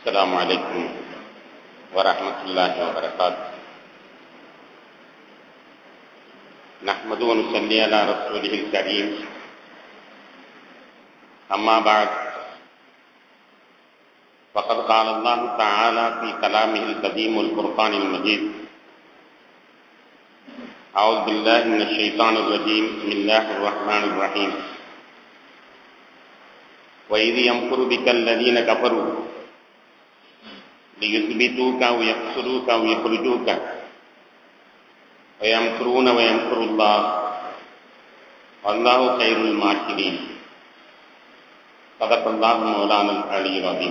السلام عليكم ورحمة الله وبركاته نحمد ونصلي على رسوله الكريم أما بعد فقد قال الله تعالى في كلامه القديم والقرآن المجيد أعوذ بالله من الشيطان الرجيم بسم الله الرحمن الرحيم وإذ يمكر بك الذين كفروا ليثبتوك أو يقتلوك أو يخرجوك ويمكرون ويمكر الله والله خير الماكرين صدق الله مولانا العلي العظيم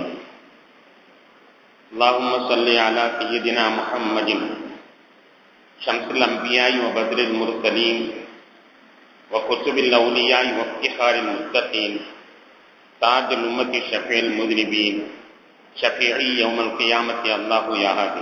اللهم صل على سيدنا محمد شمس الأنبياء وبدر المرسلين وكتب الأولياء وافتخار المتقين تاج الأمة شفيع المذنبين ஷஃபியி யௌமல் கியாமத்தி அல்லாஹு யாகாதி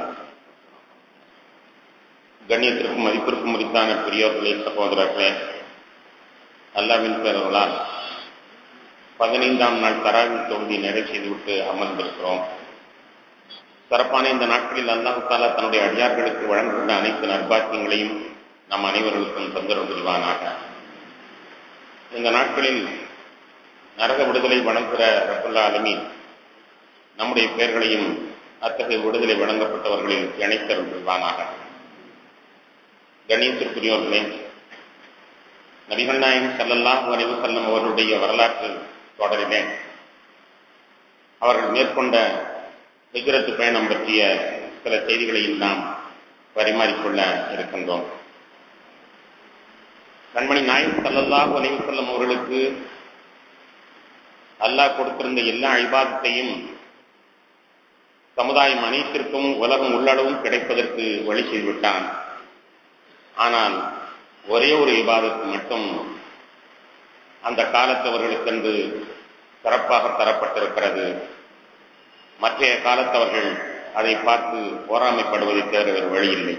கண்ணியத்திற்கும் மதிப்பிற்கும் முடித்தான பெரியோர்களே சகோதரர்களே அல்லாவின் பேரவர்களால் பதினைந்தாம் நாள் தராவி தொகுதி நிறைவு செய்துவிட்டு அமர்ந்திருக்கிறோம் சிறப்பான இந்த நாட்களில் அல்லாஹு தாலா தன்னுடைய அடியார்களுக்கு வழங்குகின்ற அனைத்து நற்பாக்கியங்களையும் நம் அனைவர்களுக்கும் தொந்தரவு புரிவானாக இந்த நாட்களில் நரக விடுதலை வழங்குகிற ரபுல்லா அலமீன் நம்முடைய பெயர்களையும் அத்தகைய விடுதலை வழங்கப்பட்டவர்களில் இணைத்தருள் புரிவானாக கணேசத்திற்குரியவர்களே நபிகள் நாயகம் சல்லல்லாஹ் வரைவு செல்லும் அவர்களுடைய வரலாற்று தொடரிலே அவர்கள் மேற்கொண்ட ஹிஜரத்து பயணம் பற்றிய சில செய்திகளையும் நாம் பரிமாறிக்கொள்ள இருக்கின்றோம் கண்மணி நாயகம் சல்லல்லாஹ் வரைவு செல்லும் அவர்களுக்கு அல்லாஹ் கொடுத்திருந்த எல்லா ஐபாதத்தையும் சமுதாயம் அனைத்திற்கும் உலகம் உள்ளளவும் கிடைப்பதற்கு வழி செய்துவிட்டான் ஆனால் ஒரே ஒரு விவாதத்து மட்டும் அந்த காலத்தவர்களுக்கென்று சிறப்பாக தரப்பட்டிருக்கிறது மற்றைய காலத்தவர்கள் அதை பார்த்து போராமைப்படுவதை தவிர வேறு வழி இல்லை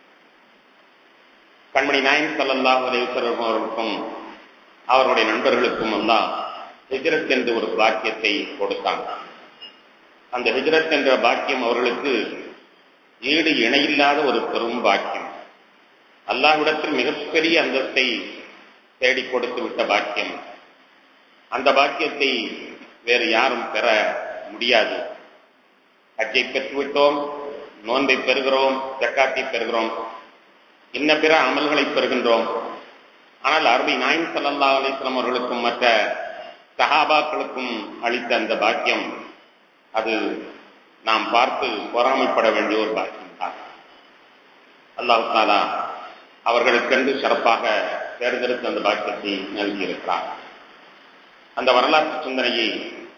கண்மணி நாயன் சல்லல்லாஹ் அலைவசரம் அவர்களுக்கும் அவருடைய நண்பர்களுக்கும் எல்லாம் ஹிஜரத் என்று ஒரு பாக்கியத்தை கொடுத்தான் அந்த ஹிஜரத் என்ற பாக்கியம் அவர்களுக்கு ஈடு இணையில்லாத ஒரு பெரும் பாக்கியம் அல்லாஹ்விடத்தில் மிகப்பெரிய அந்தஸ்தை தேடி கொடுத்து விட்ட பாக்கியம் அந்த பாக்கியத்தை வேறு யாரும் பெற முடியாது ஹஜ்ஜை பெற்றுவிட்டோம் நோன்பை பெறுகிறோம் ஜக்காத்தை பெறுகிறோம் இன்ன பிற அமல்களை பெறுகின்றோம் ஆனால் அருமை நாயின் சல்லா அலிஸ்லாம் அவர்களுக்கும் மற்ற சஹாபாக்களுக்கும் அளித்த அந்த பாக்கியம் அது நாம் பார்த்து பொறாமைப்பட வேண்டிய ஒரு பாக்கியம் தான் அல்லாஹு தாலா அவர்களுக்கென்று சிறப்பாக தேர்ந்தெடுத்த அந்த பாக்கியத்தை நல்கியிருக்கிறார் அந்த வரலாற்று சிந்தனையை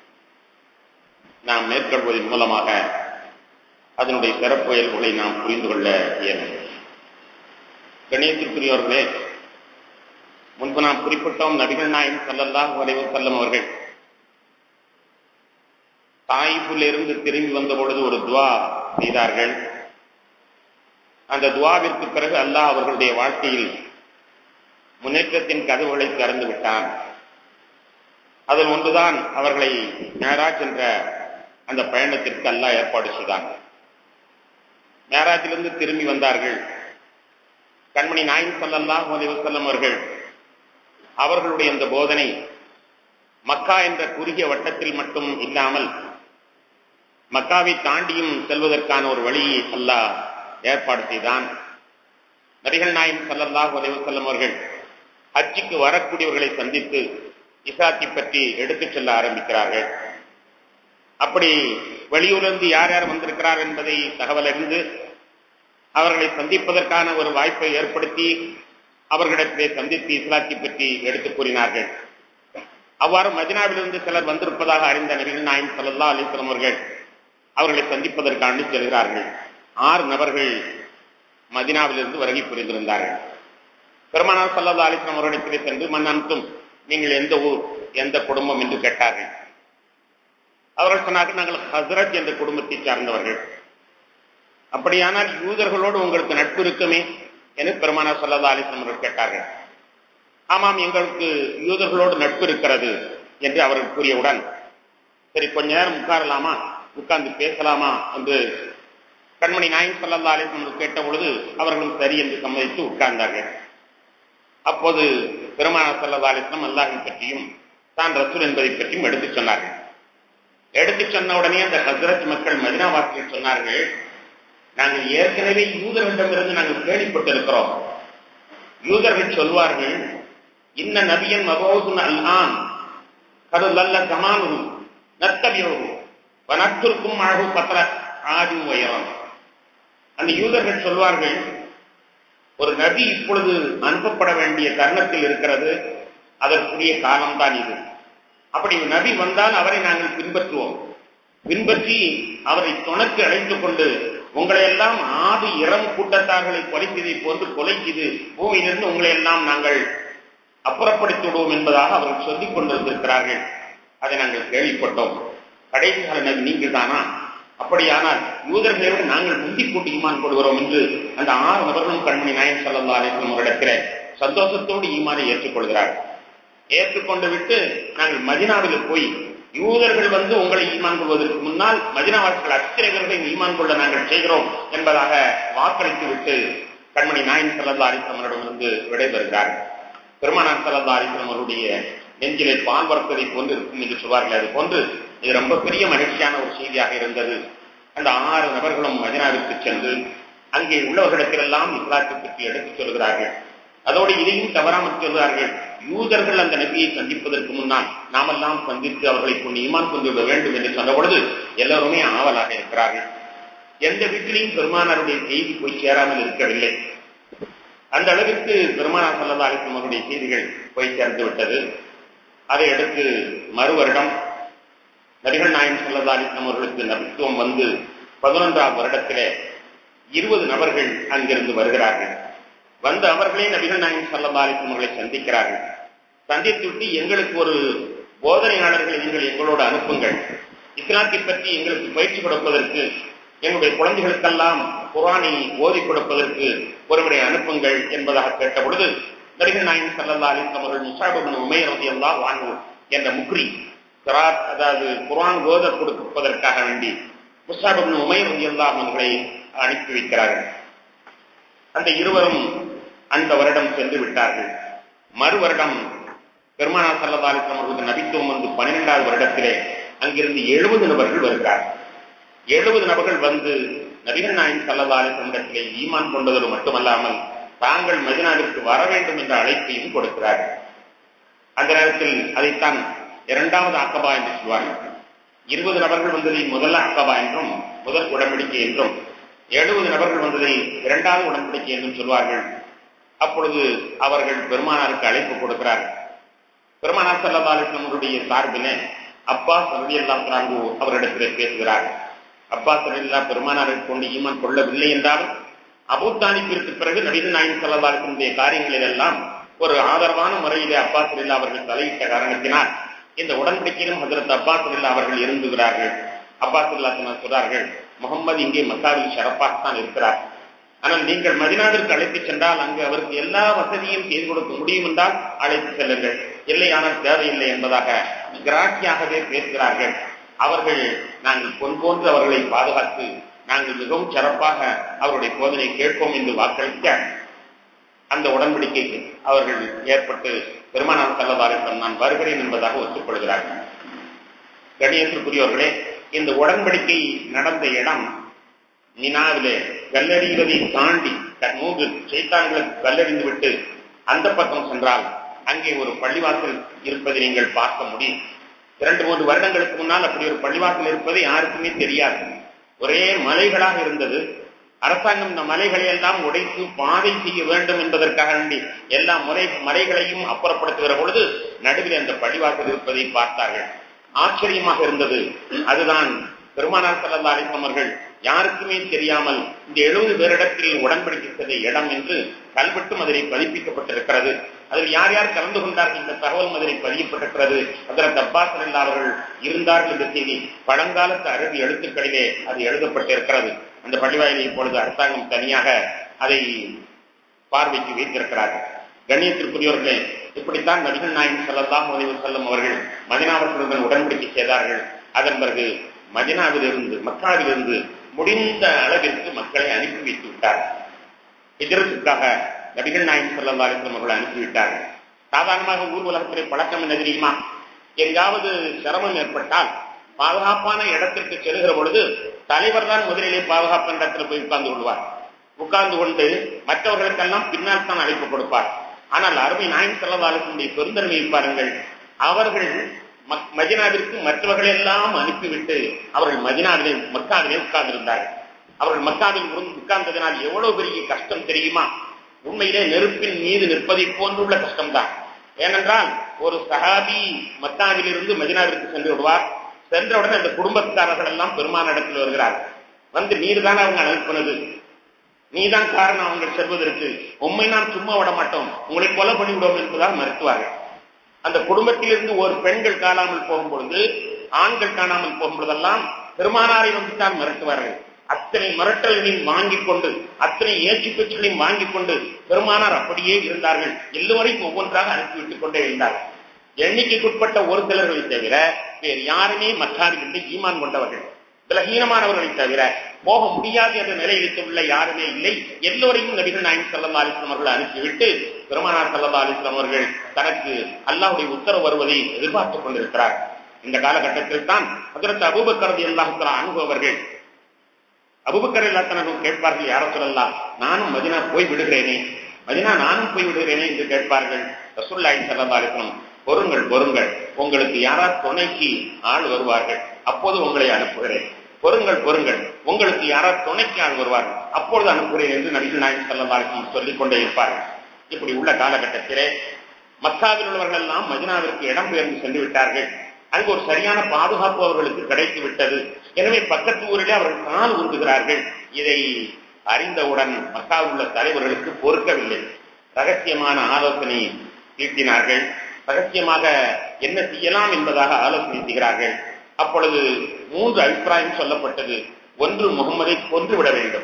நாம் மேற்கொள்வதன் மூலமாக அதனுடைய சிறப்பு இயல்புகளை நாம் புரிந்து கொள்ள இயலும் கணேசத்துக்குரியவர்களே முன்பு நாம் குறிப்பிட்டோம் நபிகள் நாயகம் சல்லல்லாஹ் வரைவு செல்லும் அவர்கள் தாயிப்பிலிருந்து திரும்பி வந்த பொழுது ஒரு துவா செய்தார்கள் அந்த துவாவிற்கு பிறகு அல்லாஹ் அவர்களுடைய வாழ்க்கையில் முன்னேற்றத்தின் கதவுகளை திறந்து விட்டான் அதில் ஒன்றுதான் அவர்களை மேராஜ் என்ற அந்த பயணத்திற்கு அல்லாஹ் ஏற்பாடு செய்தான் மேராஜிலிருந்து திரும்பி வந்தார்கள் கண்மணி நாயின் சல்லல்லாஹ் அலிவசல்லம் அவர்கள் அவர்களுடைய இந்த போதனை மக்கா என்ற குறுகிய வட்டத்தில் மட்டும் இல்லாமல் மக்காவை தாண்டியும் செல்வதற்கான ஒரு வழியை அல்லாஹ் ஏற்பாடு செய்தான் நபிகள் நாயம் சல்லல்லாஹ் அலைவசல்லம் அவர்கள் ஹஜ்ஜிக்கு வரக்கூடியவர்களை சந்தித்து இசாத்தி பற்றி எடுத்துச் செல்ல ஆரம்பிக்கிறார்கள் அப்படி வெளியூரிலிருந்து யார் யார் வந்திருக்கிறார் என்பதை தகவல் அறிந்து அவர்களை சந்திப்பதற்கான ஒரு வாய்ப்பை ஏற்படுத்தி அவர்களிடத்திலே சந்தித்து இஸ்லாத்தி பற்றி எடுத்துக் கூறினார்கள் அவ்வாறு மதினாவிலிருந்து சிலர் வந்திருப்பதாக அறிந்த நபிகள் நாயம் சல்லா அலிஸ்லாம் அவர்கள் அவர்களை சந்திப்பதற்கு அணி செல்கிறார்கள் ஆறு நபர்கள் மதினாவிலிருந்து வருகை புரிந்திருந்தார்கள் பெருமானார் சல்லா அலிஸ்லாம் அவர்களிடத்திலே சென்று மன்னனுக்கும் நீங்கள் எந்த ஊர் எந்த குடும்பம் என்று கேட்டார்கள் அவர்கள் சொன்னார்கள் நாங்கள் ஹசரத் என்ற குடும்பத்தை சார்ந்தவர்கள் அப்படியானால் யூதர்களோடு உங்களுக்கு நட்பு இருக்குமே என பெருமானார் சல்லா அலிஸ்லாம் அவர்கள் கேட்டார்கள் ஆமாம் எங்களுக்கு யூதர்களோடு நட்பு இருக்கிறது என்று அவர்கள் கூறியவுடன் சரி கொஞ்ச நேரம் உட்காரலாமா உட்கார்ந்து பேசலாமா என்று கண்மணி நாயம் சல்லா அலிஸ்லம் கேட்ட பொழுது அவர்களும் சரி என்று சம்மதித்து உட்கார்ந்தார்கள் அப்போது பெருமான சல்லா அலிஸ்லம் அல்லாஹின் பற்றியும் தான் ரசூல் என்பதை பற்றியும் எடுத்துச் சொன்னார்கள் எடுத்துச் சொன்ன உடனே அந்த ஹசரத் மக்கள் மதினாவாசியில் சொன்னார்கள் நாங்கள் ஏற்கனவே யூதர்களிடமிருந்து நாங்கள் கேள்விப்பட்டிருக்கிறோம் யூதர்கள் சொல்வார்கள் இன்ன நபியன் மபோசுன் அல்லான் கரு நல்ல சமானு நத்தபியோகு வனத்திற்கும் அழகு பத்திர ஆஜு உயரம் அந்த யூதர்கள் சொல்வார்கள் ஒரு நபி இப்பொழுது அனுப்பப்பட வேண்டிய தருணத்தில் இருக்கிறது அதற்குரிய காலம்தான் இது அப்படி நபி வந்தால் அவரை நாங்கள் பின்பற்றுவோம் பின்பற்றி அவரை துணக்கு அழைத்துக் கொண்டு உங்களை எல்லாம் ஆதி இறம் கூட்டத்தார்களை கொலை செய்தை போன்று கொலை செய்து பூமியிலிருந்து உங்களை எல்லாம் நாங்கள் அப்புறப்படுத்தி விடுவோம் என்பதாக அவர்கள் சொல்லிக் கொண்டிருந்திருக்கிறார்கள் அதை நாங்கள் கேள்விப்பட்டோம் கடைசி கால நபி நீங்கள் தானா அப்படியானால் யூதர்களை விட நாங்கள் முந்தி கூட்டி ஈமான் கொள்கிறோம் என்று அந்த ஆறு நபர்களும் கண்மணி நாயம் சல்லா அலிஸ்லம் ஒரு இடத்துல சந்தோஷத்தோடு ஈமானை ஏற்றுக்கொள்கிறார்கள் ஏற்றுக்கொண்டு விட்டு நாங்கள் மதினாவில் போய் யூதர்கள் வந்து உங்களை ஈமான் கொள்வதற்கு முன்னால் மதினாவாசிகள் அத்தனை பேர்களை ஈமான் கொள்ள நாங்கள் செய்கிறோம் என்பதாக வாக்களித்து விட்டு கண்மணி நாயன் சல்லா அலிஸ்லமரிடமிருந்து விடைபெறுகிறார்கள் பெருமானார் சல்லா அலிஸ்லம் அவருடைய நெஞ்சிலே பால் வர்த்ததை போன்று இருக்கும் என்று சொல்வார்கள் அது போன்று இது ரொம்ப பெரிய மகிழ்ச்சியான ஒரு செய்தியாக இருந்தது அந்த ஆறு நபர்களும் மதினாவிற்கு சென்று அங்கே உள்ளவர்களிடத்திலெல்லாம் இஸ்லாத்தை பற்றி எடுத்துச் சொல்கிறார்கள் அதோடு இதையும் தவறாமல் சொல்கிறார்கள் யூதர்கள் அந்த நபியை சந்திப்பதற்கு முன்னால் நாமெல்லாம் சந்தித்து அவர்களை கொண்டு ஈமான் கொண்டு விட வேண்டும் என்று சொன்ன பொழுது எல்லோருமே ஆவலாக இருக்கிறார்கள் எந்த வீட்டிலையும் பெருமானாருடைய செய்தி போய் சேராமல் இருக்கவில்லை அந்த அளவிற்கு பெருமானார் சல்லா அலிஸ்லம் அவருடைய செய்திகள் போய் சேர்ந்து விட்டது அதை அடுத்து மறு வருடம் நபிகள் நாயம் சல்லா அலிஸ்லாம் அவர்களுக்கு நபித்துவம் வந்து பதினொன்றாம் வருடத்திலே இருபது நபர்கள் அங்கிருந்து வருகிறார்கள் வந்து அவர்களே நபிகள் நாயம் சல்லா அலிஸ்லாம் அவர்களை சந்திக்கிறார்கள் சந்தித்துவிட்டு எங்களுக்கு ஒரு போதனையாளர்களை நீங்கள் எங்களோடு அனுப்புங்கள் இஸ்லாத்தை பற்றி எங்களுக்கு பயிற்சி கொடுப்பதற்கு எங்களுடைய குழந்தைகளுக்கெல்லாம் குரானை ஓதி கொடுப்பதற்கு ஒருவரை அனுப்புங்கள் என்பதாக கேட்ட பொழுது நபிகள் நாயம் சல்லா அலிஸ்லாம் அவர்கள் முசாபின் உமையர் ரதியல்லா வாங்கு என்ற முக்ரி கராத் அதாவது குரான் ஓத கொடுப்பதற்காக வேண்டி முசாபின் உமையர் ரதியல்லா அவர்களை அனுப்பி வைக்கிறார்கள் அந்த இருவரும் அந்த வருடம் சென்று விட்டார்கள் மறு வருடம் பெருமானா சல்லா அலிஸ்லாம் அவர்களுக்கு நபித்துவம் வந்து பன்னிரெண்டாவது வருடத்திலே அங்கிருந்து எழுபது நபர்கள் வருகிறார்கள் எழுபது நபர்கள் வந்து நபிகள் நாயன் சல்லா அலிஸ்லமிடத்திலே ஈமான் கொண்டதோடு மட்டுமல்லாமல் தாங்கள் மதினாவிற்கு வர வேண்டும் என்ற அழைப்பையும் கொடுக்கிறார்கள் அந்த நேரத்தில் அதைத்தான் இரண்டாவது அக்கபா என்று சொல்வார்கள் இருபது நபர்கள் வந்ததை முதல் அக்கபா என்றும் முதல் உடன்படிக்கை என்றும் எழுபது நபர்கள் வந்ததை இரண்டாவது உடன்படிக்கை என்றும் சொல்வார்கள் அப்பொழுது அவர்கள் பெருமானாருக்கு அழைப்பு கொடுக்கிறார்கள் பெருமானார் சல்லா அலிஸ்லமுடைய சார்பிலே அப்பா சரதி அல்லா அவரிடத்திலே பேசுகிறார்கள் அப்பா சரதில்லா பெருமானாரை கொண்டு ஈமான் கொள்ளவில்லை என்றாலும் அபூத்தானிப்பிற்கு பிறகு நபிகள் நாயன் சல்லா அலிஸ்லமுடைய காரியங்களில் எல்லாம் ஒரு ஆதரவான முறையிலே அப்பா சலில்லா அவர்கள் தலையிட்ட காரணத்தினால் இந்த உடன்படிக்கையிலும் ஹசரத் அப்பாஸ் இல்லா அவர்கள் இருந்துகிறார்கள் அப்பாஸ் இல்லா சொல்றார்கள் முகமது இங்கே மக்காவில் சிறப்பாகத்தான் இருக்கிறார் ஆனால் நீங்கள் மதினாவிற்கு அழைத்துச் சென்றால் அங்கு அவருக்கு எல்லா வசதியும் செய்து கொடுக்க முடியும் என்றால் அழைத்து செல்லுங்கள் இல்லை ஆனால் தேவையில்லை என்பதாக கிராக்கியாகவே பேசுகிறார்கள் அவர்கள் நாங்கள் பொன் போன்று அவர்களை பாதுகாத்து நாங்கள் மிகவும் சிறப்பாக அவருடைய போதனை கேட்போம் என்று வாக்களிக்க அந்த உடன்படிக்கைக்கு அவர்கள் ஏற்பட்டு பெருமானார் செல்லவாரிடம் நான் வருகிறேன் என்பதாக ஒத்துக்கொள்கிறார்கள் கணியத்திற்குரியவர்களே இந்த உடன்படிக்கை நடந்த இடம் மினாவிலே கல்லறிவதை தாண்டி மூன்று செய்தான்களுக்கு கல்லறிந்து விட்டு அந்த பக்கம் சென்றால் அங்கே ஒரு பள்ளிவாசல் இருப்பதை நீங்கள் பார்க்க முடியும் இரண்டு மூன்று வருடங்களுக்கு முன்னால் அப்படி ஒரு பள்ளிவாசல் இருப்பது யாருக்குமே தெரியாது ஒரே மலைகளாக இருந்தது அரசாங்கம் இந்த மலைகளை எல்லாம் உடைத்து பாதை செய்ய வேண்டும் என்பதற்காக வேண்டி எல்லா முறை மலைகளையும் அப்புறப்படுத்துகிற பொழுது நடுவில் அந்த பள்ளிவாசல் இருப்பதை பார்த்தார்கள் ஆச்சரியமாக இருந்தது அதுதான் பெருமானார் சல்லா அலிஸ்லாம் அவர்கள் யாருக்குமே தெரியாமல் இந்த எழுபது பேரிடத்தில் உடன்படிக்கை செய்த இடம் என்று கல்வெட்டும் அதிலே பதிப்பிக்கப்பட்டிருக்கிறது அதில் யார் யார் கலந்து கொண்டார்கள் இந்த தகவல் அதிலே பதியப்பட்டிருக்கிறது அதற்கு அப்பாஸ் அல்லா அவர்கள் இருந்தார்கள் என்ற செய்தி பழங்காலத்து அரபி எழுத்துக்களிலே அது எழுதப்பட்டிருக்கிறது அந்த பள்ளிவாயிலை இப்பொழுது அரசாங்கம் தனியாக அதை பார்வைக்கு வைத்திருக்கிறார்கள் கண்ணியத்திற்குரியவர்களே இப்படித்தான் நபிகள் நாயகம் செல்லலாம் உதவி செல்லும் அவர்கள் மதினாவர்களுடன் உடன்படிக்கை செய்தார்கள் அதன் பிறகு மதினாவிலிருந்து மக்காவிலிருந்து முடிந்த அளவிற்கு மக்களை அனுப்பி வைத்து விட்டார்கள் எதிர்ப்புக்காக நபிகள் நாயகம் சல்லா அலிஸ்லாம் அவர்களை அனுப்பிவிட்டார்கள் சாதாரணமாக ஊர் உலகத்திலே பழக்கம் என்ன தெரியுமா எங்காவது சிரமம் ஏற்பட்டால் பாதுகாப்பான இடத்திற்கு செல்கிற பொழுது தலைவர் தான் முதலிலே பாதுகாப்பான இடத்துல போய் உட்கார்ந்து கொள்வார் உட்கார்ந்து கொண்டு மற்றவர்களுக்கெல்லாம் பின்னால் தான் அழைப்பு கொடுப்பார் ஆனால் அருமை நாயகம் சல்லா அலிஸ்லமுடைய பெருந்தன்மையை பாருங்கள் அவர்கள் மதினாவிற்கு மற்றவர்கள் எல்லாம் அனுப்பிவிட்டு அவர்கள் மதினாவிலே மக்காவிலே உட்கார்ந்திருந்தார்கள் அவர்கள் மக்காவில் உட்கார்ந்ததினால் எவ்வளவு பெரிய கஷ்டம் தெரியுமா உண்மையிலே நெருப்பின் மீது நிற்பதை போன்றுள்ள கஷ்டம்தான் ஏனென்றால் ஒரு சஹாபி மக்காவிலிருந்து மதினாவிற்கு சென்று விடுவார் சென்றவுடன் அந்த குடும்பத்தாரர்கள் எல்லாம் பெருமான இடத்தில் வருகிறார்கள் வந்து நீர் தான் அவங்க அனுப்பினது நீதான் காரணம் அவங்க செல்வதற்கு உண்மை நாம் சும்மா விட மாட்டோம் உங்களை கொலை பண்ணி விடுவோம் என்பதால் மறுத்துவார்கள் அந்த குடும்பத்திலிருந்து ஒரு பெண்கள் காணாமல் போகும் பொழுது ஆண்கள் காணாமல் போகும் பொழுதெல்லாம் பெருமானாரை வந்துதான் மிரட்டுவார்கள் அத்தனை மிரட்டல்களையும் வாங்கிக் கொண்டு அத்தனை ஏற்றி பேச்சுகளையும் வாங்கிக் கொண்டு பெருமானார் அப்படியே இருந்தார்கள் எல்லோரையும் ஒவ்வொன்றாக அனுப்பிவிட்டுக் கொண்டே இருந்தார்கள் எண்ணிக்கைக்குட்பட்ட ஒரு சிலர்களை தவிர வேறு யாருமே மக்காவிலிருந்து ஈமான் கொண்டவர்கள் பலகீனமானவர்களை தவிர போக முடியாது என்ற நிலையில் உள்ள யாருமே இல்லை எல்லோரையும் நபிகள் நாயகம் சல்லா அலிஸ்லாம் அவர்கள் அனுப்பிவிட்டு பெருமானார் சல்லா அலிஸ்லாம் அவர்கள் தனக்கு அல்லாஹுடைய உத்தரவு வருவதை எதிர்பார்த்துக் கொண்டிருக்கிறார் இந்த காலகட்டத்தில் தான் அதற்கு அபூபக்கரது அல்லாஹுத்தலா அனுபவர்கள் அபுபக்கர் எல்லாத்தனரும் கேட்பார்கள் யார சொல்லலாம் நானும் மதினா போய் விடுகிறேனே மதினா நானும் போய் விடுகிறேனே என்று கேட்பார்கள் ரசுல்லாய் சல்லா அலிஸ்லாம் பொறுங்கள் பொறுங்கள் உங்களுக்கு யாரா துணைக்கு ஆள் வருவார்கள் அப்போது உங்களை அனுப்புகிறேன் பொறுங்கள் பொறுங்கள் உங்களுக்கு யாரா துணைக்கு ஆள் வருவார்கள் அப்பொழுது அனுப்புகிறேன் என்று நபிகள் நாயகம் சல்லா சொல்லிக் கொண்டே இருப்பார்கள் இப்படி உள்ள காலகட்டத்திலே மக்காவில் உள்ளவர்கள் எல்லாம் மதினாவிற்கு இடம்பெயர்ந்து சென்று விட்டார்கள் அங்கு ஒரு சரியான பாதுகாப்பு அவர்களுக்கு கிடைத்து விட்டது எனவே பக்கத்து ஊரிலே அவர்கள் கால் உந்துகிறார்கள் இதை அறிந்தவுடன் மக்காவில் உள்ள தலைவர்களுக்கு பொறுக்கவில்லை ரகசியமான ஆலோசனை தீட்டினார்கள் ரகசியமாக என்ன செய்யலாம் என்பதாக ஆலோசனை செய்கிறார்கள் அப்பொழுது மூன்று அபிப்பிராயம் சொல்லப்பட்டது ஒன்று முகம்மதை கொன்றுவிட வேண்டும்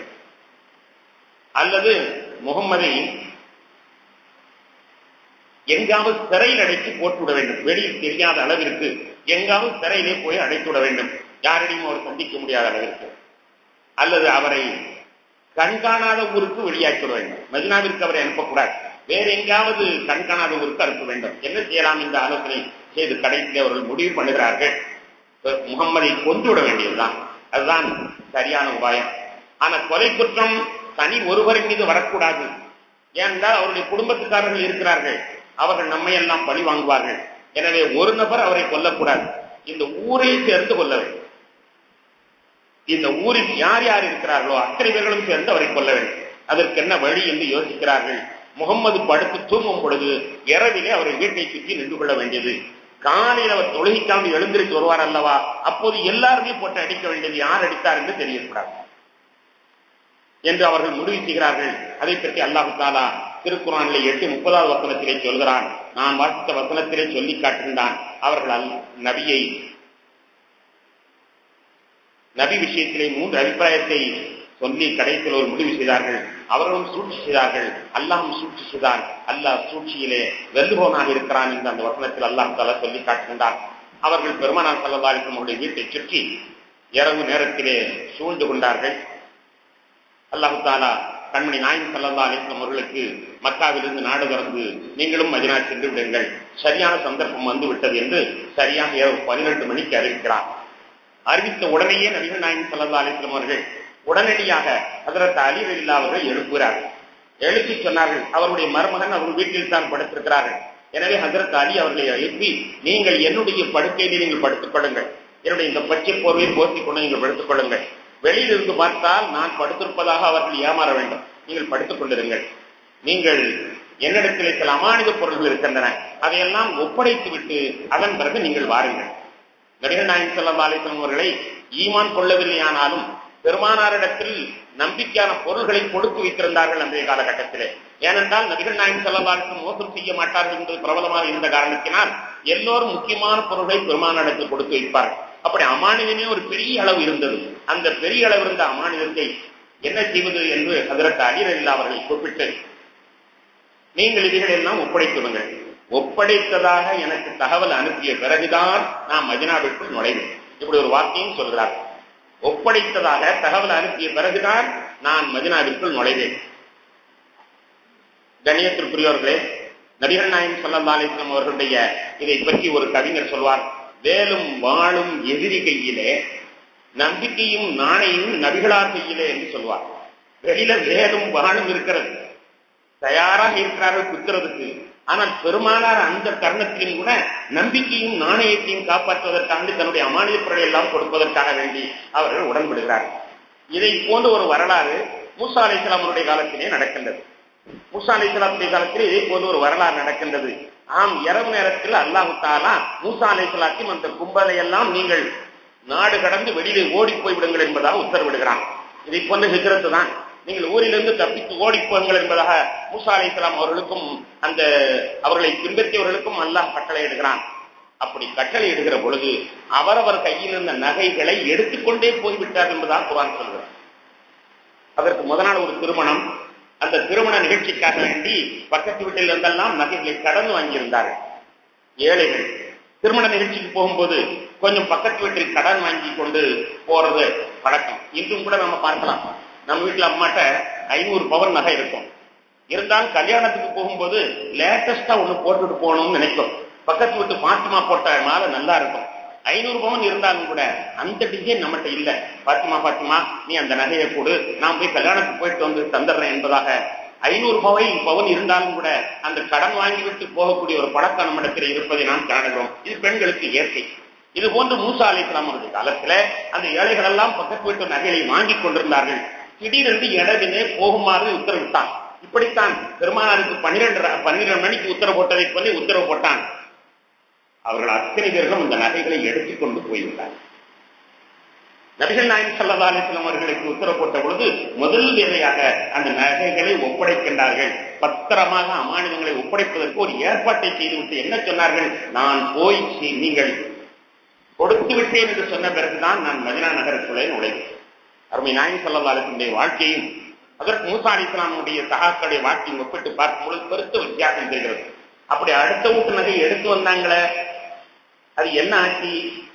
அல்லது முகம்மதை எங்காவது சிறையில் அடைத்து போட்டுவிட வேண்டும் வெளியில் தெரியாத அளவிற்கு எங்காவது சிறையிலே போய் அடைத்து விட வேண்டும் யாரிடையும் அவர் சந்திக்க முடியாத அளவிற்கு அல்லது அவரை கண்காணாத ஊருக்கு வெளியாக்கி விட வேண்டும் மதினாவிற்கு அவரை அனுப்பக்கூடாது வேற எங்காவது கண்காணாத ஊருக்கு அனுப்ப வேண்டும் என்ன செய்யலாம் இந்த ஆலோசனை செய்து கடைசியில் அவர்கள் முடிவு பண்ணுகிறார்கள் முகம்மதை கொண்டு விட வேண்டியதுதான் அதுதான் சரியான உபாயம் ஆனா கொலை குற்றம் தனி ஒருவரின் மீது வரக்கூடாது ஏனென்றால் அவருடைய குடும்பத்துக்காரர்கள் இருக்கிறார்கள் அவர்கள் நம்மை எல்லாம் பழி வாங்குவார்கள் எனவே ஒரு நபர் அவரை கொல்லக்கூடாது இந்த ஊரை சேர்ந்து கொள்ள வேண்டும் இந்த ஊரில் யார் யார் இருக்கிறார்களோ அத்தனை பேர்களும் சேர்ந்து அவரை கொல்ல வேண்டும் அதற்கு என்ன வழி என்று யோசிக்கிறார்கள் முகம்மது படுத்து தூங்கும் பொழுது இரவிலே அவரை வீட்டை சுற்றி நின்று கொள்ள வேண்டியது காலையில் அவர் தொழுகைக்காமல் எழுந்திருச்சு வருவார் அல்லவா அப்போது எல்லாருமே போட்டு அடிக்க வேண்டியது யார் அடித்தார் என்று தெரியக்கூடாது என்று அவர்கள் முடிவு செய்கிறார்கள் அதை பற்றி அல்லாஹு தாலா திருக்குறானிலே எட்டு முப்பதாவது வசனத்திலே சொல்கிறான் நான் வாசித்த வசனத்திலே சொல்லி காட்டுகின்றான் அவர்கள் நபியை நபி விஷயத்திலே மூன்று அபிப்பிராயத்தை சொல்லி கடைசியில் ஒரு முடிவு செய்தார்கள் அவர்களும் சூழ்ச்சி செய்தார்கள் அல்லாஹும் சூழ்ச்சி செய்தான் அல்லாஹ் சூழ்ச்சியிலே வெல்லுபவனாக இருக்கிறான் என்று அந்த வசனத்தில் அல்லாஹ் தாலா சொல்லி காட்டுகின்றான் அவர்கள் பெருமானார் சல்லதாலிக்கும் அவருடைய வீட்டை சுற்றி இரவு நேரத்திலே சூழ்ந்து கொண்டார்கள் அல்லாஹு தாலா கண்மணி நாயன் சல்லா அலிஸ்லாம் அவர்களுக்கு மக்காவிலிருந்து நாடு திறந்து நீங்களும் மதினா சென்று விடுங்கள் சரியான சந்தர்ப்பம் வந்து விட்டது என்று சரியாக இரவு பதினெட்டு மணிக்கு அறிவிக்கிறார் அறிவித்த உடனேயே நபிகள் நாயன் சல்லா அலிஸ்லாம் அவர்கள் உடனடியாக அதற்கு அலிவல்லா அவர்கள் எழுப்புகிறார்கள் எழுப்பி சொன்னார்கள் அவருடைய மருமகன் அவர் வீட்டில் தான் படுத்திருக்கிறார்கள் எனவே ஹசரத் அலி அவர்களை எழுப்பி நீங்கள் என்னுடைய படுக்கையிலே நீங்கள் படுத்துக் கொள்ளுங்கள் என்னுடைய இந்த பச்சை போர்வை போர்த்திக் கொண்டு நீங்கள் படுத்துக் கொள்ளுங்கள் வெளியில் இருந்து பார்த்தால் நான் படுத்திருப்பதாக அவர்கள் ஏமாற வேண்டும் நீங்கள் படுத்துக் கொண்டிருங்கள் நீங்கள் என்னிடத்தில் சில அமானித பொருள்கள் இருக்கின்றன அதையெல்லாம் ஒப்படைத்து விட்டு அதன் பிறகு நீங்கள் வாருங்கள் நடிகர் நாயன் செல்லம் அலிஸ்லாம் அவர்களை ஈமான் கொள்ளவில்லையானாலும் பெருமானாரிடத்தில் நம்பிக்கையான பொருள்களை கொடுத்து வைத்திருந்தார்கள் அன்றைய காலகட்டத்திலே ஏனென்றால் நபிகள் நாயகம் செல்லவாருக்கு மோசம் செய்ய மாட்டார்கள் என்பது பிரபலமாக இருந்த காரணத்தினால் எல்லோரும் முக்கியமான பொருள்களை பெருமானாரிடத்தில் கொடுத்து வைப்பார்கள் அப்படி அமானிதமே ஒரு பெரிய அளவு இருந்தது அந்த பெரிய அளவு இருந்த அமானிதத்தை என்ன செய்வது என்று அதற்கு அடிரல்லா அவர்களை கூப்பிட்டு நீங்கள் இவைகள் எல்லாம் ஒப்படைத்துவிடுங்கள் ஒப்படைத்ததாக எனக்கு தகவல் அனுப்பிய பிறகுதான் நான் மதினாவிற்குள் நுழைவேன் இப்படி ஒரு வார்த்தையும் சொல்கிறார் ஒப்படைத்ததாக தகவல் அனுப்பிய பிறகுதான் நான் மதினாவிற்குள் நுழைவேன் கணியத்திற்குரியவர்களே நபிகள் நாயம் சல்லா அலிஸ்லாம் அவர்களுடைய இதை பற்றி ஒரு கவிஞர் சொல்வார் வேலும் வாழும் எதிரி கையிலே நம்பிக்கையும் நாணயமும் நபிகளார் கையிலே என்று சொல்வார் வெளியில வேலும் வாழும் இருக்கிறது தயாராக இருக்கிறார்கள் குத்துறதுக்கு ஆனால் பெருமானார் அந்த தருணத்திலும் கூட நம்பிக்கையும் நாணயத்தையும் காப்பாற்றுவதற்காக தன்னுடைய அமானிய பொருளை எல்லாம் கொடுப்பதற்காக வேண்டி அவர்கள் உடன்படுகிறார்கள் இதை போன்ற ஒரு வரலாறு மூசா அலை இஸ்லாமருடைய காலத்திலே நடக்கின்றது மூசா அலை இஸ்லாமுடைய காலத்தில் இதே போன்ற ஒரு வரலாறு நடக்கின்றது ஆம் இரவு நேரத்தில் அல்லாஹு தாலா மூசா அலை இஸ்லாத்தையும் அந்த கும்பலை எல்லாம் நீங்கள் நாடு கடந்து வெளியிலே ஓடி போய்விடுங்கள் என்பதாக உத்தரவிடுகிறான் இதை போன்ற ஹிஜரத்து தான் நீங்கள் ஊரிலிருந்து தப்பித்து ஓடி போங்கள் என்பதாக மூசா அலை இஸ்லாம் அவர்களுக்கும் அந்த அவர்களை பின்பற்றியவர்களுக்கும் அல்லாஹ் கட்டளை இடுகிறான் அப்படி கட்டளை இடுகிற பொழுது அவரவர் கையில் இருந்த நகைகளை எடுத்துக்கொண்டே போய்விட்டார் என்பதாக குரான் சொல்கிறார் அதற்கு முத நாள் ஒரு திருமணம் அந்த திருமண நிகழ்ச்சிக்காக வேண்டி பக்கத்து வீட்டில் இருந்தெல்லாம் நகைகளை கடன் வாங்கியிருந்தார்கள் ஏழைகள் திருமண நிகழ்ச்சிக்கு போகும்போது கொஞ்சம் பக்கத்து வீட்டில் கடன் வாங்கி கொண்டு போறது பழக்கம் இன்றும் கூட நம்ம பார்க்கலாம் நம்ம வீட்டுல அம்மாட்ட ஐநூறு பவர் நகை இருக்கும் இருந்தாலும் கல்யாணத்துக்கு போகும்போது லேட்டஸ்டா ஒண்ணு போட்டுட்டு போகணும்னு நினைக்கும் பக்கத்து வீட்டு பாத்திமா போட்ட மாலை நல்லா இருக்கும் ஐநூறு பவன் இருந்தாலும் கூட அந்த டிசைன் நம்மகிட்ட இல்ல பாத்திமா பாத்திமா நீ அந்த நகையை கொடு நான் போய் கல்யாணத்துக்கு போயிட்டு வந்து தந்துடுறேன் என்பதாக ஐநூறு பவன் பவன் இருந்தாலும் கூட அந்த கடன் வாங்கிவிட்டு போகக்கூடிய ஒரு பழக்கம் நம்மிடத்தில் இருப்பதை நாம் காணுகிறோம் இது பெண்களுக்கு இயற்கை இது போன்று மூசா அலி இஸ்லாம் அவருடைய காலத்துல அந்த ஏழைகள் எல்லாம் பக்கத்து வீட்டு நகைகளை வாங்கி கொண்டிருந்தார்கள் திடீரென்று இடவினே போகுமாறு உத்தரவிட்டான் இப்படித்தான் பெருமானாருக்கு பன்னிரண்டு பன்னிரண்டு மணிக்கு உத்தரவு போட்டதை சொல்லி உத்தரவு போட்டான் அவர்கள் அத்தனை பேர்களும் அந்த நகைகளை எடுத்துக்கொண்டு போய்விட்டார் நபிகள் நாயன் சல்லா அலிஸ்லாம் அவர்களுக்கு உத்தரவு போட்ட பொழுது முதல் வேலையாக அந்த நகைகளை ஒப்படைக்கின்றார்கள் பத்திரமாக அமானிதங்களை ஒப்படைப்பதற்கு ஒரு ஏற்பாட்டை செய்துவிட்டு என்ன சொன்னார்கள் நான் போய் நீங்கள் கொடுத்து விட்டேன் என்று சொன்ன பிறகுதான் நான் மதினா நகரத்துள்ளே நுழைவேன் அருமை நாயன் சல்லா அலிஸ்லமுடைய வாழ்க்கையும் அதற்கு மூசா அலி இஸ்லாமுடைய சகாக்களுடைய வாழ்க்கையும் ஒப்பிட்டு பார்க்கும் பொழுது பெருத்த வித்தியாசம் தெரிகிறது அப்படி அடுத்த வீட்டு நகை எடுத்து வந்தாங்களே அது என்ன ஆச்சு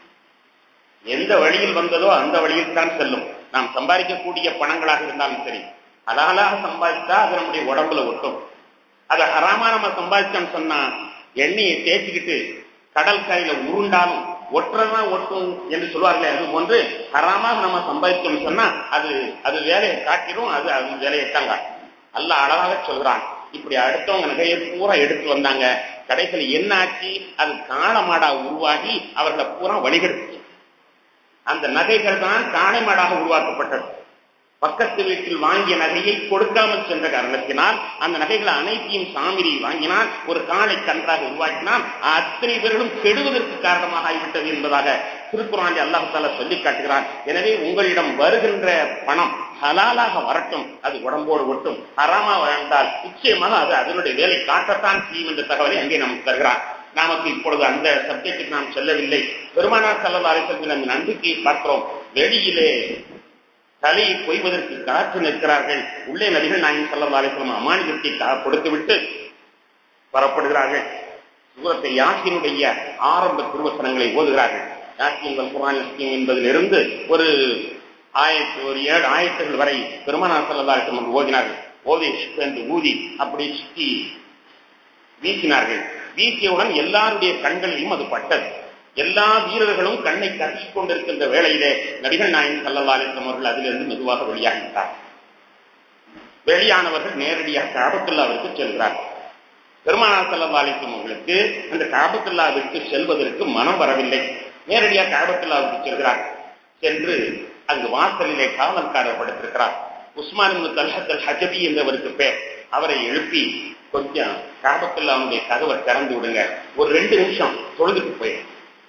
எந்த வழியில் வந்ததோ அந்த வழியில் தான் செல்லும் நாம் சம்பாதிக்கக்கூடிய பணங்களாக இருந்தாலும் சரி அலாலாக சம்பாதித்தா அது நம்முடைய உடம்புல ஒட்டும் அதை ஹராமா நம்ம சம்பாதிச்சோம்னு சொன்னா எண்ணெயை தேய்ச்சிக்கிட்டு கடல் கரையில உருண்டாலும் ஒற்றனா ஒட்டும் என்று சொல்வார்களே அது போன்று ஹராமாக நம்ம சம்பாதிச்சோம்னு சொன்னா அது அது வேலையை காட்டிடும் அது அது வேலையை தான் காட்டும் அல்ல அழகாக சொல்றான் இப்படி அடுத்தவங்க நகையை பூரா எடுத்து வந்தாங்க கடைசியில் என்ன ஆச்சு அது காணமாடா உருவாகி அவர்களை பூரா வழிகெடுத்து அந்த நகைகள் தான் காணை மாடாக உருவாக்கப்பட்டது பக்கத்து வீட்டில் வாங்கிய நகையை கொடுக்காமல் சென்ற காரணத்தினால் அந்த நகைகளை அனைத்தையும் சாமிரி வாங்கினால் ஒரு காலை கன்றாக உருவாக்கினால் அத்தனை பேர்களும் கெடுவதற்கு காரணமாக ஆகிவிட்டது என்பதாக திருக்குறாண்டி அல்லாஹால சொல்லி காட்டுகிறான் எனவே உங்களிடம் வருகின்ற பணம் ஹலாலாக வரட்டும் அது உடம்போடு ஒட்டும் ஹராமா வாழ்ந்தால் நிச்சயமாக அது அதனுடைய வேலை காட்டத்தான் செய்யும் என்ற தகவலை அங்கே நமக்கு தருகிறான் நமக்கு இப்பொழுது அந்த சப்ஜெக்டுக்கு நாம் செல்லவில்லை பெருமானார் செல்லல் அழைத்ததில் அந்த நம்பிக்கையை பார்க்கிறோம் வெளியிலே தலையை கொய்வதற்கு காற்று நிற்கிறார்கள் உள்ளே நபிகள் நாயகம் செல்லம் அழைத்தம் அமானிதத்தை கொடுத்துவிட்டு வரப்படுகிறார்கள் சூரத்தை யாசினுடைய ஆரம்ப திருவசனங்களை ஓதுகிறார்கள் யாசியங்கள் குரான் என்பதிலிருந்து ஒரு ஆயிரத்தி ஒரு ஏழு ஆயிரத்துகள் வரை பெருமானார் செல்லல்லா அழைத்தம் ஓதினார்கள் ஓதி என்று ஊதி அப்படி சுற்றி வீசினார்கள் வீசியவுடன் எல்லாருடைய கண்களிலும் அது பட்டது எல்லா வீரர்களும் கண்ணை கட்டிக் கொண்டிருக்கின்ற வேளையிலே நபிகள் நாயன் சல்லல்லா அலிஸ்லாம் அவர்கள் அதிலிருந்து மெதுவாக வெளியாகிவிட்டார் வெளியானவர்கள் நேரடியாக காபத்துல்லாவிற்கு செல்கிறார்கள் பெருமானார் சல்லல்லா அலிஸ்லாம் அவர்களுக்கு அந்த காபத்துல்லாவிற்கு செல்வதற்கு மனம் வரவில்லை நேரடியாக காபத்துல்லாவுக்கு செல்கிறார் சென்று அங்கு வாசலிலே காவல்காரர் படுத்திருக்கிறார் உஸ்மான் தல்ஹத்தல் ஹஜபி என்றவருக்கு பேர் அவரை எழுப்பி கொஞ்சம் காபத்துல்லாவுடைய கதவை திறந்து விடுங்க ஒரு ரெண்டு நிமிஷம் தொழுதுட்டு போயிடும்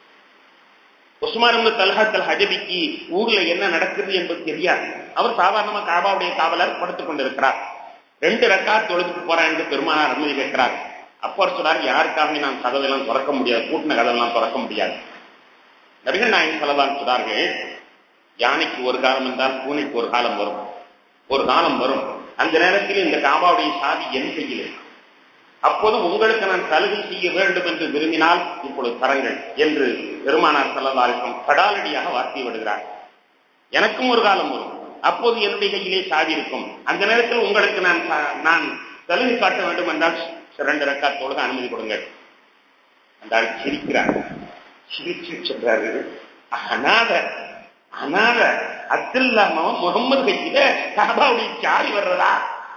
உஸ்மான் தல்ஹத்தல் ஹஜபிக்கு ஊர்ல என்ன நடக்குது என்பது தெரியாது அவர் சாதாரணமா காபாவுடைய காவலர் படுத்துக் கொண்டிருக்கிறார் ரெண்டு ரக்கா தொழுதுட்டு போறேன் என்று பெருமானார் அனுமதி கேட்கிறார் அப்போ சொன்னார் யாருக்காக நாம் கதவெல்லாம் திறக்க முடியாது கூட்டின கதவெல்லாம் திறக்க முடியாது நபிகள் நாயகம் சொல்லதான் சொன்னார்கள் யானைக்கு ஒரு காலம் என்றால் பூனைக்கு ஒரு காலம் வரும் ஒரு காலம் வரும் அந்த நேரத்தில் இந்த காபாவுடைய சாவி என் கையில் அப்போது உங்களுக்கு நான் சலுகை செய்ய வேண்டும் என்று விரும்பினால் இப்பொழுது தரங்கள் என்று பெருமானார் செல்லதாரிசம் கடாலடியாக வார்த்தை விடுகிறார் எனக்கும் ஒரு காலம் வரும் அப்போது என்னுடைய கையிலே சாவி இருக்கும் அந்த நேரத்தில் உங்களுக்கு நான் நான் சலுகை காட்ட வேண்டும் என்றால் இரண்டு ரக்கா தொழுக அனுமதி கொடுங்கள் அந்த ஆள் சிரிக்கிறார் சிரிச்சு சொல்றாரு அனாத அனாத அத்தில்லாம முகம்மது கையில காபாவுடைய சாவி வர்றதா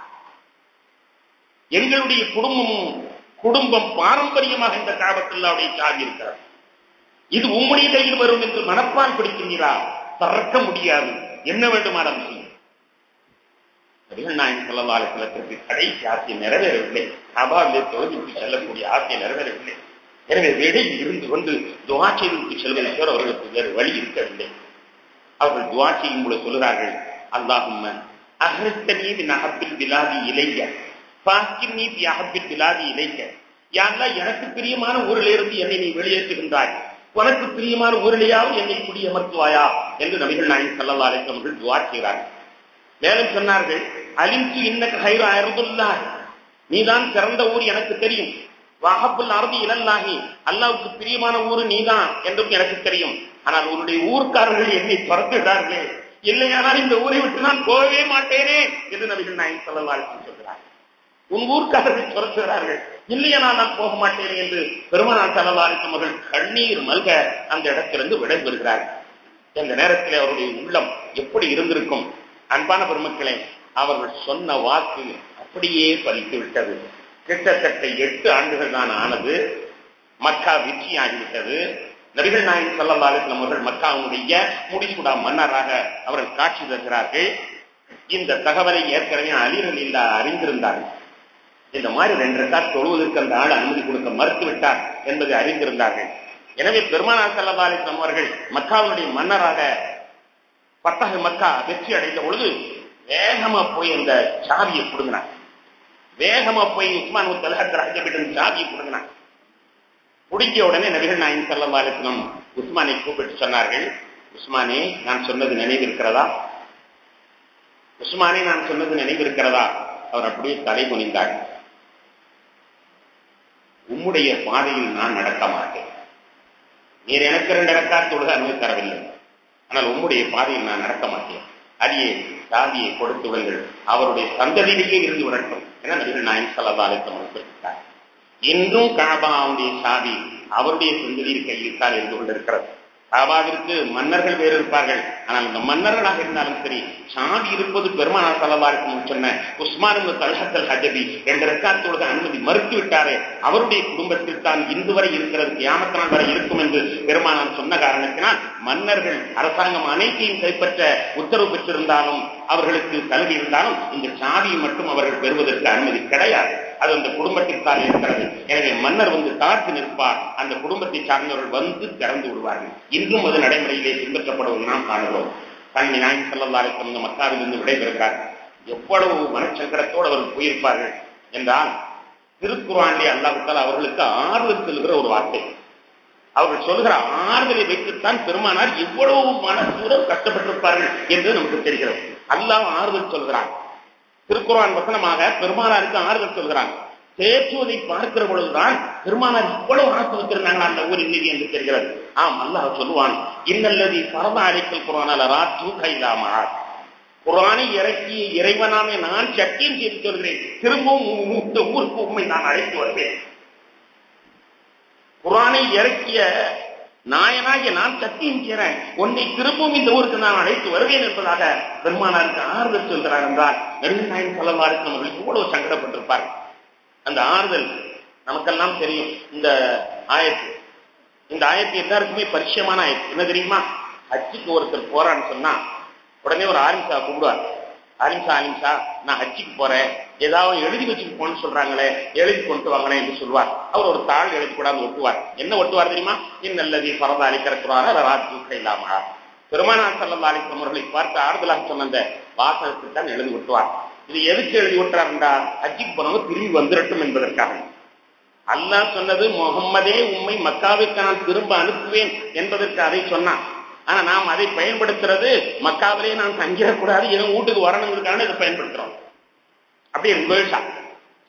எங்களுடைய குடும்பம் குடும்பம் பாரம்பரியமாக இந்த காபத்துல்லாவுடைய சாவி இருக்கிறார் இது உம்முடைய கையில் வரும் என்று மனப்பால் பிடிக்கின்றீரா திறக்க முடியாது என்ன வேண்டுமானாலும் செய்யும் நபிகள் நாயன் செல்லவாறு சிலத்திற்கு கடைசி ஆசை நிறைவேறவில்லை காபாவிலே தொழுவிற்கு செல்லக்கூடிய ஆசை நிறைவேறவில்லை எனவே வெளியில் இருந்து கொண்டு துவா செய்வதற்கு செல்வதை தவிர அவர்களுக்கு வேறு வழி இருக்கவில்லை அவர்கள் துவா செய்யும் போது சொல்கிறார்கள் அல்லாஹும்ம அகர்த்தனி நகப்பில் விலாதி இலைய பாக்கினி வியாகப்பில் விலாதி இலைக்க யாரெல்லாம் எனக்கு பிரியமான ஊரிலிருந்து என்னை நீ வெளியேற்றுகின்றாய் உனக்கு பிரியமான ஊரிலேயாவது என்னை குடியமர்த்துவாயா என்று நபிகள் நாயன் சல்லா அலிஸ்லாம் அவர்கள் துவா செய்கிறார்கள் மேலும் சொன்னார்கள் அலிம்து இன்னக்கு ஹைரு அயர்துல்லா நீதான் சிறந்த ஊர் எனக்கு தெரியும் வாகப்புல் அரபி இலல்லாகி அல்லாவுக்கு பிரியமான ஊரு நீதான் என்றும் எனக்கு தெரியும் ஆனால் உன்னுடைய ஊர்க்காரர்கள் என்னை துரத்துகிறார்களே இல்லையானால் இந்த ஊரை விட்டு நான் போகவே மாட்டேனே என்று நபிகள் நாயன் சொல்லலாம் சொல்கிறார் உன் ஊர்க்காரர்கள் துரத்துகிறார்கள் இல்லையானால் நான் போக மாட்டேன் என்று பெருமனார் செலவாரிக்கும் அவர்கள் கண்ணீர் மல்க அந்த இடத்திலிருந்து விடைபெறுகிறார்கள் இந்த நேரத்தில் அவருடைய உள்ளம் எப்படி இருந்திருக்கும் அன்பான பெருமக்களே அவர்கள் சொன்ன வாக்கு அப்படியே பலித்து விட்டது கிட்டத்தட்ட எட்டு ஆண்டுகள் தான் ஆனது மக்கா வெற்றியாகிவிட்டது நபிகள் நாயன் சல்லா அலிஸ்லாம் அவர்கள் மக்காவுடைய முடிசூடா மன்னராக அவர்கள் காட்சி தருகிறார்கள் இந்த தகவலை ஏற்கனவே அலிரல் இல்லா அறிந்திருந்தார்கள் இந்த மாதிரி ரெண்டு ரெக்கார்ட் தொழுவதற்கு அந்த ஆள் அனுமதி கொடுக்க மறுத்து விட்டார் என்பதை அறிந்திருந்தார்கள் எனவே பெருமானார் சல்லா அலிஸ்லாம் அவர்கள் மக்காவுடைய மன்னராக பத்தக மக்கா வெற்றி அடைந்த பொழுது வேகமா போய் அந்த சாவியை கொடுங்கினார் வேகமா போய் உஸ்மான் தலைஹத்தின் சாவியை கொடுங்கினார் பிடிக்க உடனே நபிகள் நாயின் சல்லா அலிஸ்லாம் உஸ்மானை கூப்பிட்டு சொன்னார்கள் உஸ்மானே நான் சொன்னது நினைவு இருக்கிறதா உஸ்மானே நான் சொன்னது நினைவு இருக்கிறதா அவர் அப்படியே தலை குனிந்தார் உம்முடைய பாதையில் நான் நடக்க மாட்டேன் நீர் எனக்கு ரெண்டு இடக்கா தொழுக அனுமதி தரவில்லை ஆனால் உம்முடைய பாதையில் நான் நடக்க மாட்டேன் அடியே சாதியை கொடுத்து விடுங்கள் அவருடைய சந்ததியிலேயே இருந்து விடட்டும் என நபிகள் நாயன் சல்லா அலிஸ்லாம் குறிப்பிட்டார் இன்றும் காபாவுடைய சாதி அவருடைய சந்ததியின் கையில் தான் இருந்து கொண்டிருக்கிறது காபாவிற்கு மன்னர்கள் வேறு இருப்பார்கள் ஆனால் இந்த மன்னர்களாக இருந்தாலும் சரி சாதி இருப்பது பெருமானார் சலவாருக்கும் சொன்ன உஸ்மான் தலஹத்தல் ஹஜபி என்ற ரெக்காத்தோடு அனுமதி மறுத்து விட்டாரே அவருடைய குடும்பத்தில் தான் இன்று வரை இருக்கிறது கியாமத்தினால் வரை இருக்கும் என்று பெருமானார் சொன்ன காரணத்தினால் மன்னர்கள் அரசாங்கம் அனைத்தையும் கைப்பற்ற உத்தரவு பெற்றிருந்தாலும் அவர்களுக்கு சலுகை இருந்தாலும் இந்த சாதியை மட்டும் அவர்கள் பெறுவதற்கு அனுமதி கிடையாது அது அந்த குடும்பத்திற்காக இருக்கிறது எனவே மன்னர் வந்து தாழ்த்து நிற்பார் அந்த குடும்பத்தை சார்ந்தவர்கள் வந்து திறந்து விடுவார்கள் இன்றும் அது நடைமுறையிலே பின்பற்றப்படுவது நாம் காணுகிறோம் கண்ணி நாயன் செல்லல்லாரை தந்த மக்காவிலிருந்து விடைபெறுகிறார் எவ்வளவு மனச்சங்கடத்தோடு அவர்கள் போயிருப்பார்கள் என்றால் திருக்குறானிலே அல்லாவிட்டால் அவர்களுக்கு ஆறுதல் செல்கிற ஒரு வார்த்தை அவர்கள் சொல்கிற ஆறுதலை வைத்துத்தான் பெருமானார் இவ்வளவு மனசூரம் கஷ்டப்பட்டிருப்பார்கள் என்று நமக்கு தெரிகிறது அல்லாஹ் ஆறுதல் சொல்கிறான் திருக்குறான் வசனமாக பெருமானாருக்கு ஆறுதல் சொல்கிறான் தேற்றுவதை பார்க்கிற பொழுதுதான் பெருமானார் இவ்வளவு ஆசை வச்சிருந்தாங்களா அந்த ஊரின் மீது என்று தெரிகிறது ஆம் அல்லாஹ் சொல்லுவான் இன்னல்லதி பரத அழைக்கல் குரானால ராற்று கைதாமா குரானை இறக்கிய இறைவனாமே நான் சத்தியம் செய்து சொல்கிறேன் திரும்பவும் இந்த ஊருக்கு உண்மை நான் அழைத்து வருவேன் குரானை இறக்கிய நாயனாகிய நான் சத்தியம் செய்கிறேன் உன்னை திரும்பவும் இந்த ஊருக்கு நான் அழைத்து வருவேன் என்பதாக பெருமானாருக்கு ஆறுதல் சொல்கிறார் என்றால் நெருங்க நாயன் சொல்லவாருக்கு அவர்கள் எவ்வளவு சங்கடப்பட்டிருப்பார் அந்த ஆறுதல் நமக்கெல்லாம் தெரியும் இந்த ஆயத்து இந்த ஆயத்து எல்லாருக்குமே பரிச்சயமான ஆயத்து என்ன தெரியுமா ஹஜ்ஜுக்கு ஒருத்தர் போறான்னு சொன்னா உடனே ஒரு ஆலிம்சா கூப்பிடுவார் ஆலிம்சா ஆலிம்சா நான் ஹஜ்ஜுக்கு போறேன் ஏதாவது எழுதி வச்சுட்டு போன்னு சொல்றாங்களே எழுதி கொண்டு வாங்களேன் என்று சொல்வார் அவர் ஒரு தாள் எழுதி கூடாது ஒட்டுவார் என்ன ஒட்டுவார் தெரியுமா இன்னல்லதி பரத அளிக்கிறக்குறார ராத்து இல்லாம பெருமானா சல்லா அலிஸ்லாம் அவர்களை பார்த்து ஆறுதலாக சொன்ன அந்த வாசகத்துக்கு தான் எழுதி ஒட்டுவார் இது எதுக்கு எழுதி விட்டுறாருண்டா ஹஜ்ஜிக்கு போனவங்க திரும்பி வந்துடட்டும் என்பதற்காக அல்லாஹ் சொன்னது முகம்மதே உண்மை மக்காவிற்கு நான் திரும்ப அனுப்புவேன் என்பதற்கு அதை சொன்னான் ஆனா நாம் அதை பயன்படுத்துறது மக்காவிலே நான் தங்கிடக்கூடாது என் வீட்டுக்கு வரணுங்கிறதுக்கான இதை பயன்படுத்துறோம் அப்படி என்பதுஷா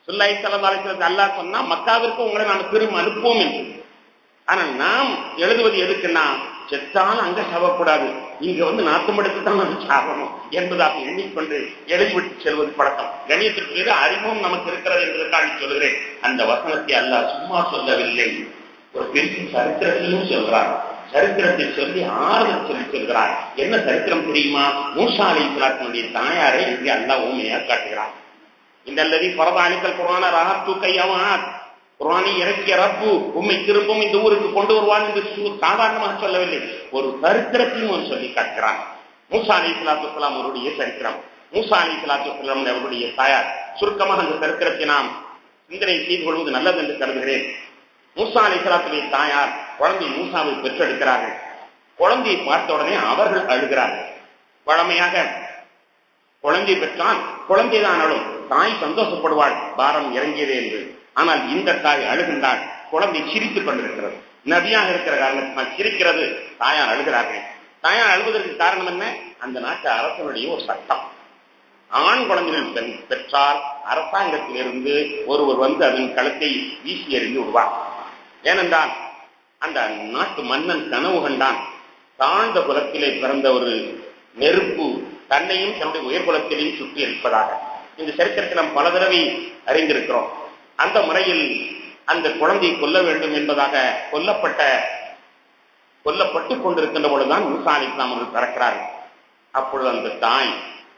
சுல்லாய் சலந்தாலேஸ்வரத்து அல்லாஹ் சொன்னா மக்காவிற்கு உங்களை நாம் திரும்ப அனுப்புவோம் என்று ஆனா நாம் எழுதுவது எதுக்குன்னா செத்தால் அங்க சாவக்கூடாது இங்க வந்து நாத்தம் எடுத்து தான் நம்ம சாகணும் என்பதாக எண்ணிக்கொண்டு எழுதிவிட்டு செல்வது பழக்கம் கணியத்திற்கு அறிவும் நமக்கு இருக்கிறது என்பதற்காக சொல்கிறேன் அந்த வசனத்தை அல்லாஹ் சும்மா சொல்லவில்லை ஒரு பெரிய சரித்திரத்திலும் சொல்கிறார் சரித்திரத்தை சொல்லி ஆறுதல் சொல்லி சொல்கிறார் என்ன சரித்திரம் தெரியுமா மூசா அலி இஸ்லாத்தினுடைய தாயாரை இங்கே அல்லாஹ் ஊமையா காட்டுகிறார் இந்த அல்லது பரதானிக்கல் குரான ராத்து கையவான் குரானை இறக்கிய ரப்பு உண்மை திரும்பவும் இந்த ஊருக்கு கொண்டு வருவான் என்று சாதாரணமாக சொல்லவில்லை ஒரு சரித்திரத்தையும் ஒரு சொல்லி காட்டுகிறான் மூசா அலி இஸ்லாத்து வலாம் அவருடைய சரித்திரம் மூசா அலி இஸ்லாத்து வலாம் அவருடைய தாயார் சுருக்கமாக அந்த சரித்திரத்தை நாம் சிந்தனை செய்து கொள்வது நல்லது என்று கருதுகிறேன் மூசா அலி இஸ்லாத்துடைய தாயார் குழந்தை மூசாவை பெற்றெடுக்கிறார்கள் குழந்தையை பார்த்த உடனே அவர்கள் அழுகிறார்கள் வழமையாக குழந்தை பெற்றால் குழந்தைதான் அழும் தாய் சந்தோஷப்படுவாள் பாரம் இறங்கியதே என்று ஆனால் இந்த தாய் அழுகின்றாள் குழந்தை சிரித்துக் கொண்டிருக்கிறது நபியாக இருக்கிற காரணத்தினால் சிரிக்கிறது தாயார் அழுகிறார்கள் தாயார் அழுவதற்கு காரணம் என்ன அந்த நாட்டு அரசனுடைய ஒரு சட்டம் ஆண் குழந்தைகள் பெற்றால் அரசாங்கத்திலிருந்து ஒருவர் வந்து அதன் கழுத்தை வீசி எறிந்து விடுவார் ஏனென்றால் அந்த நாட்டு மன்னன் கனவு கண்டான் தாழ்ந்த குலத்திலே பிறந்த ஒரு நெருப்பு தன்னையும் தன்னுடைய உயர் குலத்திலையும் சுற்றி இருப்பதாக இந்த சரித்திரத்தை நாம் பல தடவை அறிந்திருக்கிறோம் அந்த முறையில் அந்த குழந்தை கொல்ல வேண்டும் என்பதாக கொல்லப்பட்ட கொல்லப்பட்டுக் கொண்டிருக்கின்ற பொழுதுதான் மூசா அலி இஸ்லாம் அவர்கள் பிறக்கிறார்கள் அப்பொழுது அந்த தாய்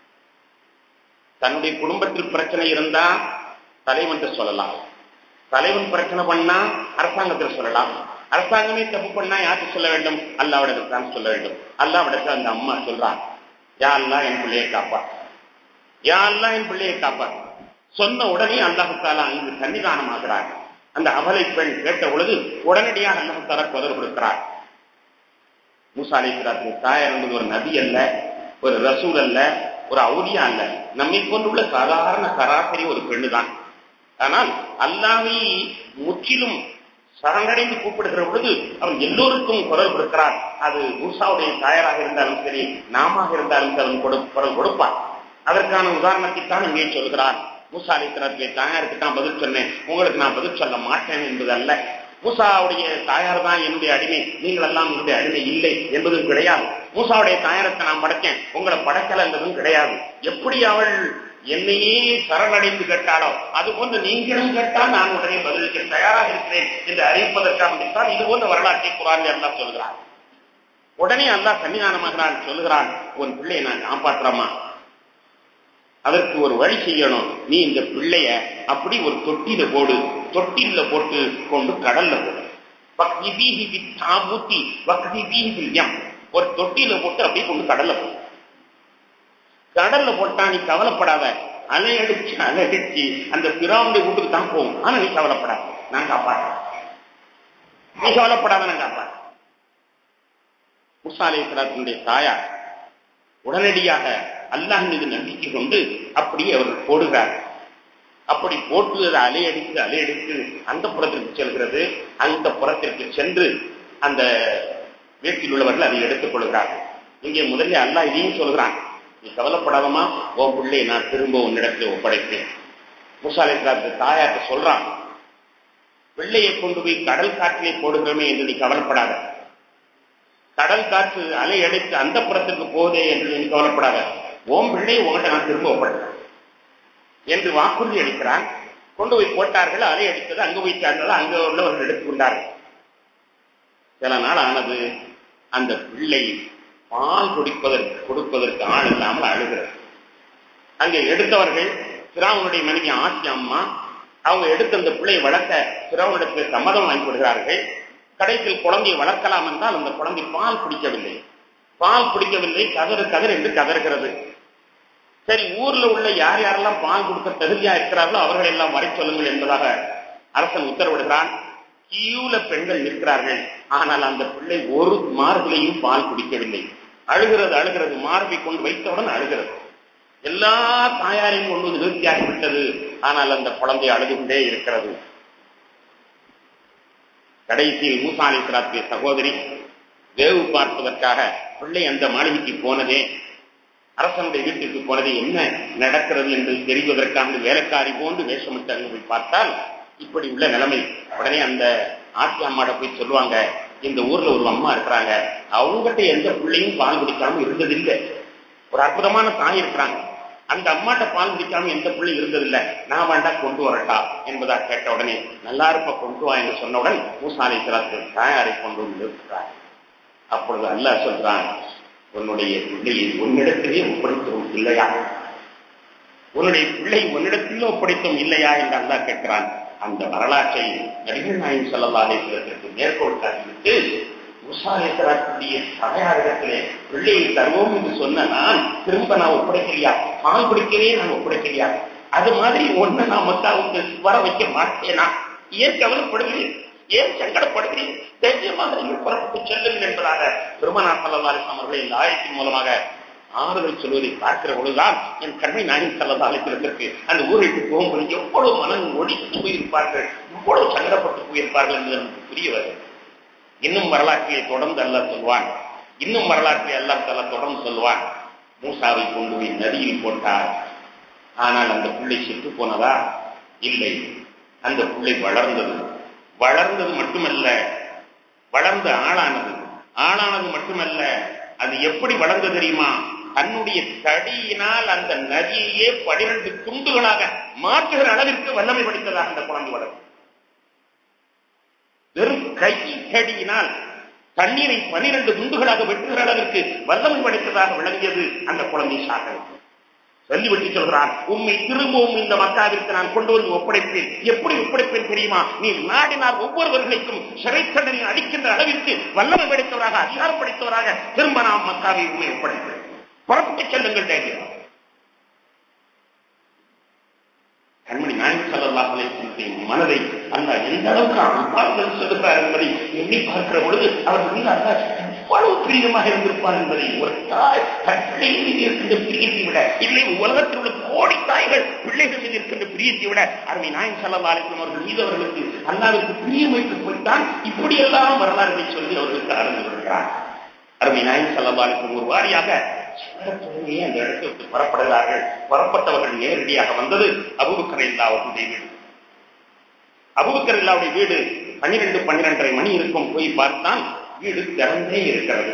தன்னுடைய குடும்பத்தில் பிரச்சனை இருந்தா தலைவன் சொல்லலாம் தலைவன் பிரச்சனை பண்ணா அரசாங்கத்தில் சொல்லலாம் அரசாங்கமே தப்பு பண்ணா யாருக்கு சொல்ல வேண்டும் அல்லாவிடத்தில் தான் சொல்ல வேண்டும் அல்லாவிடத்தில் அந்த அம்மா சொல்றான் யா அல்லா என் பிள்ளையை காப்பா யா அல்லா என் பிள்ளையை காப்பா சொன்ன உடனே அல்லாஹாலா அங்கு சன்னிதானமாகிறார் அந்த அபலை பெண் கேட்ட பொழுது உடனடியாக அல்லாஹாலா குரல் கொடுக்கிறார் மூசா அலிஸ்லாத்தின் தாயார் என்பது ஒரு நபி அல்ல ஒரு ரசூல் அல்ல ஒரு அவுலியா அல்ல நம்மை கொண்டுள்ள சாதாரண சராசரி ஒரு பெண்ணு தான் ஆனால் அல்லாவை முற்றிலும் சரணடைந்து கூப்பிடுகிற பொழுது அவன் எல்லோருக்கும் குரல் கொடுக்கிறான் அது மூசாவுடைய தாயாராக இருந்தாலும் சரி நாம இருந்தாலும் சரி அவன் கொடு குரல் கொடுப்பான் அதற்கான உதாரணத்தை தான் இங்கே சொல்கிறான் மூசா அலிஸ்லாத்துடைய தாயாருக்கு தான் பதில் சொன்னேன் உங்களுக்கு நான் பதில் சொல்ல மாட்டேன் என்பது அல்ல மூசாவுடைய தாயார் தான் என்னுடைய அடிமை நீங்கள் எல்லாம் என்னுடைய அடிமை இல்லை என்பதும் கிடையாது மூசாவுடைய தாயாரத்தை நான் படைச்சேன் உங்களை படைக்கல என்பதும் கிடையாது எப்படி அவள் என்னையே சரணடைந்து கேட்டாலோ அது போன்று நீங்களும் கேட்டால் நான் உடனே பதிலுக்கு தயாராக இருக்கிறேன் என்று அறிவிப்பதற்காக தான் இது போன்ற வரலாற்றை குரான் எல்லாம் சொல்கிறார் உடனே அல்லாஹ் சன்னிதானமாகிறான் சொல்கிறான் உன் பிள்ளையை நான் காப்பாற்றுறமா அதற்கு ஒரு வழி செய்யணும் நீ இந்த பிள்ளைய அப்படி ஒரு தொட்டியில போடு தொட்டில போட்டு கொண்டு கடல்ல போடு பக்தி பீஹி தாபூத்தி பக்தி பீஹி ஒரு தொட்டியில போட்டு அப்படியே கொண்டு கடல்ல போடு கடல்ல போட்டா நீ கவலைப்படாத அலையடிச்சு அலையடிச்சு அந்த பிராவுடைய வீட்டுக்கு தான் போகும் ஆனா நீ கவலைப்படாத நான் காப்பாற்றேன் நீ கவலைப்படாத நான் காப்பாற்றேன் முசாலை சலாத்தினுடைய தாயார் உடனடியாக அல்லாஹ் மீது நம்பிக்கை கொண்டு அப்படியே அவர்கள் போடுகிறார் அப்படி போட்டு அதை அலையடித்து அலையடித்து அந்த புறத்திற்கு செல்கிறது அந்த புறத்திற்கு சென்று அந்த வீட்டில் உள்ளவர்கள் அதை எடுத்துக் கொள்கிறார்கள் இங்கே முதல்ல அல்லாஹ் இதையும் சொல்கிறான் நீ கவலைப்படாதமா உன் பிள்ளை நான் திரும்ப உன்னிடத்தில் ஒப்படைப்பேன் முசாலை தாயார்ட்ட சொல்றான் பிள்ளையை கொண்டு போய் கடல் காற்றிலே போடுகிறோமே என்று நீ கவலைப்படாத கடல் காற்று அலை அடித்து அந்த புறத்திற்கு போதே என்று நீ கவலைப்படாத ஓம் பிள்ளையை உங்கள்கிட்ட நான் திரும்ப ஒப்படைப்பேன் என்று வாக்குறுதி அளிக்கிறான் கொண்டு போய் போட்டார்கள் அலை அடித்தது அங்கு போய் சேர்ந்தது அங்கு உள்ளவர்கள் எடுத்துக்கொண்டார்கள் சில நாள் ஆனது அந்த பிள்ளை பால் குடிப்பதற்கு கொடுப்பதற்கு ஆள் இல்லாமல் அழுகிறது அங்கே எடுத்தவர்கள் சிராவனுடைய மனைவி ஆட்சி அம்மா அவங்க எடுத்த அந்த பிள்ளையை வளர்க்க சிராவனிடத்தில் சம்மதம் வாங்கி கொடுக்கிறார்கள் கடைசியில் குழந்தையை வளர்க்கலாம் என்றால் அந்த குழந்தை பால் குடிக்கவில்லை பால் குடிக்கவில்லை கதறு கதறு என்று கதறுகிறது சரி ஊர்ல உள்ள யார் யாரெல்லாம் பால் கொடுக்க தகுதியா இருக்கிறார்களோ அவர்கள் எல்லாம் வரை சொல்லுங்கள் என்பதாக அரசன் உத்தரவிடுகிறான் கியூல பெண்கள் நிற்கிறார்கள் ஆனால் அந்த பிள்ளை ஒரு மார்பிலையும் பால் குடிக்கவில்லை அழுகிறது அழுகிறது மார்பை கொண்டு வைத்தவுடன் அழுகிறது எல்லா தாயாரையும் கொண்டு வந்து நிறுத்தியாகிவிட்டது ஆனால் அந்த குழந்தை அழுது கொண்டே இருக்கிறது கடைசியில் மூசாலை சிராத்திய சகோதரி வேவு பார்ப்பதற்காக பிள்ளை அந்த மாளிகைக்கு போனதே அரசனுடைய வீட்டுக்கு போனது என்ன நடக்கிறது என்று தெரிவதற்காக வேலைக்காரி போன்று வேஷமிட்டு அங்கு போய் பார்த்தால் இப்படி உள்ள நிலைமை உடனே அந்த ஆட்சி அம்மாட போய் சொல்லுவாங்க இந்த ஊர்ல ஒரு அம்மா இருக்கிறாங்க அவங்ககிட்ட எந்த பிள்ளையும் பால் குடிக்காம இருந்ததில்லை ஒரு அற்புதமான தாய் இருக்கிறாங்க அந்த அம்மாட்ட பால் குடிக்காம எந்த பிள்ளை இருந்ததில்லை நான் வேண்டா கொண்டு வரட்டா என்பதா கேட்ட உடனே நல்லா இருப்ப கொண்டு வா என்று சொன்னவுடன் மூசாலை சிலத்து தாயாரை கொண்டு வந்து இருக்கிறார் அப்பொழுது அல்லாஹ் சொல்றான் உன்னுடைய பிள்ளையை உன்னிடத்திலே ஒப்படைத்தோம் இல்லையா உன்னுடைய பிள்ளை உன்னிடத்திலே ஒப்படைத்தோம் இல்லையா என்று அல்லாஹ் கேட்கிறான் அந்த வரலாற்றை நடிகர் நாயன் செல்லல்லா அலேஸ்வரத்திற்கு மேற்கோள் காட்டிவிட்டு முசாலேஸ்வரத்துடைய தாயாரிடத்திலே பிள்ளையை தருவோம் என்று சொன்ன நான் திரும்ப நான் ஒப்படைக்கலையா பால் குடிக்கவே நான் ஒப்படைக்கலையா அது மாதிரி ஒண்ணு நான் மக்காவுக்கு வர வைக்க மாட்டேனா ஏன் கவலைப்படுகிறேன் ஏன் சங்கடப்படுகிறேன் தைரியமாக நீங்கள் புறப்பட்டு செல்லுங்கள் என்பதாக பெருமனார் சல்லல்லாலிசம் அவர்களை இந்த ஆயத்தின் மூலமாக ஆறுதல் சொல்வதை பார்க்கிற பொழுதுதான் என் கண்மை நாயின் சல்லதாலத்திற்கு அந்த ஊருக்கு போகும்போது எவ்வளவு மனம் ஒழித்து போயிருப்பார்கள் எவ்வளவு சங்கடப்பட்டு போயிருப்பார்கள் என்று நமக்கு புரிய வருகிறது இன்னும் வரலாற்றிலே தொடர்ந்து அல்ல சொல்வான் இன்னும் வரலாற்றிலே அல்லா தலா தொடர்ந்து சொல்வான் மூசாவை கொண்டு போய் நதியில் போட்டார் ஆனால் அந்த பிள்ளை செத்து போனதா இல்லை அந்த பிள்ளை வளர்ந்தது வளர்ந்தது மட்டுமல்ல வளர்ந்த ஆளானது ஆளானது மட்டுமல்ல அது எப்படி வளர்ந்து தெரியுமா தன்னுடைய தடியினால் அந்த நதியையே பனிரெண்டு துண்டுகளாக மாற்றுகிற அளவிற்கு வல்லமை படித்ததாக அந்த குழந்தை வளர்ந்து வெறும் கை தடியினால் தண்ணீரை பனிரெண்டு துண்டுகளாக வெட்டுகிற அளவிற்கு வல்லமை படைத்ததாக விளங்கியது அந்த குழந்தை சாகல் சொல்லிவிட்டு சொல்கிறான் உண்மை திரும்பவும் இந்த மக்காவிற்கு நான் கொண்டு வந்து ஒப்படைப்பேன் எப்படி ஒப்படைப்பேன் தெரியுமா நீ நாடினால் ஒவ்வொருவர்களுக்கும் சிறை தண்டனை அளிக்கின்ற அளவிற்கு வல்லமை படைத்தவராக அதிகாரம் படைத்தவராக திரும்ப நாம் மக்காவை உண்மை ஒப்படைப்பேன் புறப்பட்டு செல்லுங்கள் தைரியம் கண்மணி நாயக் சல்லாஹ் அலைஹின் மனதை அல்ல எந்த அளவுக்கு அன்பார்கள் சொல்லுகிறார் என்பதை எண்ணி பார்க்கிற பொழுது அவர் மீது அல்ல எவ்வளவு பிரியமாக இருந்திருப்பார் என்பதை ஒரு தாய் தன் பிள்ளைகள் மீது இருக்கின்ற பிரியத்தை விட இல்லை உலகத்தில் உள்ள கோடி தாய்கள் பிள்ளைகள் மீது இருக்கின்ற பிரியத்தை விட அருமை நாயக் சல்லா அலிஸ்லாம் அவர்கள் மீது அவர்களுக்கு அல்லாவிற்கு பிரியம் வைத்து போய்த்தான் இப்படியெல்லாம் வரலாறுகளை சொல்லி அவர்களுக்கு அறிந்து வருகிறார் அருமை நாயக் சல்லா அலிஸ்லாம் ஒரு வாரியாக சின்னத்துடனே அந்த இடத்திற்கு புறப்படுகிறார்கள் புறப்பட்டவர்கள் நேரடியாக வந்தது அபுபக்கர் இல்லா அவர்களுடைய வீடு அபுபக்கர் இல்லாவுடைய வீடு பன்னிரெண்டு பன்னிரெண்டரை மணி இருக்கும் போய் பார்த்தான் வீடு திறந்தே இருக்கிறது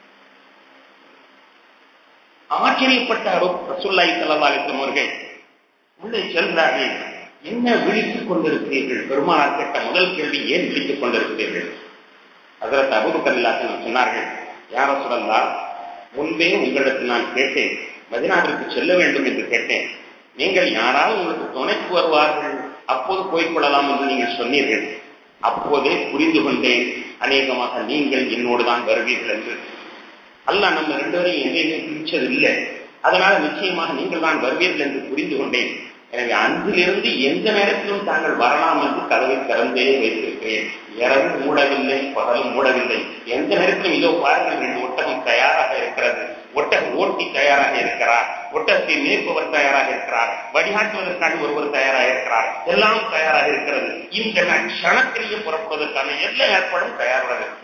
ஆச்சரியப்பட்ட அபு ரசுல்லாய் சல்லாலிசம் அவர்கள் உள்ளே சென்றார்கள் என்ன விழித்துக் கொண்டிருக்கிறீர்கள் பெருமானார் கேட்ட முதல் கேள்வி ஏன் விழித்துக் கொண்டிருக்கிறீர்கள் அதற்கு அபுபக்கர் இல்லாசன் சொன்னார்கள் யார சொல்லலாம் முன்பே உங்களுக்கு நான் கேட்டேன் மதினாவிற்கு செல்ல வேண்டும் என்று கேட்டேன் நீங்கள் யாரால் உங்களுக்கு துணைக்கு வருவார்கள் அப்போது போய்கொள்ளலாம் என்று நீங்கள் சொன்னீர்கள் அப்போதே புரிந்து கொண்டேன் அநேகமாக நீங்கள் என்னோடு தான் வருவீர்கள் என்று அல்ல நம்ம ரெண்டு பேரையும் எங்கேயுமே பிரிச்சது இல்லை அதனால நிச்சயமாக நீங்கள் தான் வருவீர்கள் என்று புரிந்து கொண்டேன் எனவே அன்றிலிருந்து எந்த நேரத்திலும் தாங்கள் வரலாம் என்று கதவை திறந்தே வைத்திருக்கிறேன் இரவு மூடவில்லை பகலும் மூடவில்லை எந்த நேரத்திலும் இதோ பாருங்கள் ரெண்டு ஒட்டகம் தயாராக இருக்கிறது ஒட்டக ஓட்டி தயாராக இருக்கிறார் ஒட்டகத்தை மேற்பவர் தயாராக இருக்கிறார் வழிகாட்டுவதற்கான ஒருவர் தயாராக இருக்கிறார் எல்லாம் தயாராக இருக்கிறது இந்த க்ஷணத்திலேயே புறப்படுவதற்கான எல்லா ஏற்பாடும் தயாராக இருக்கிறது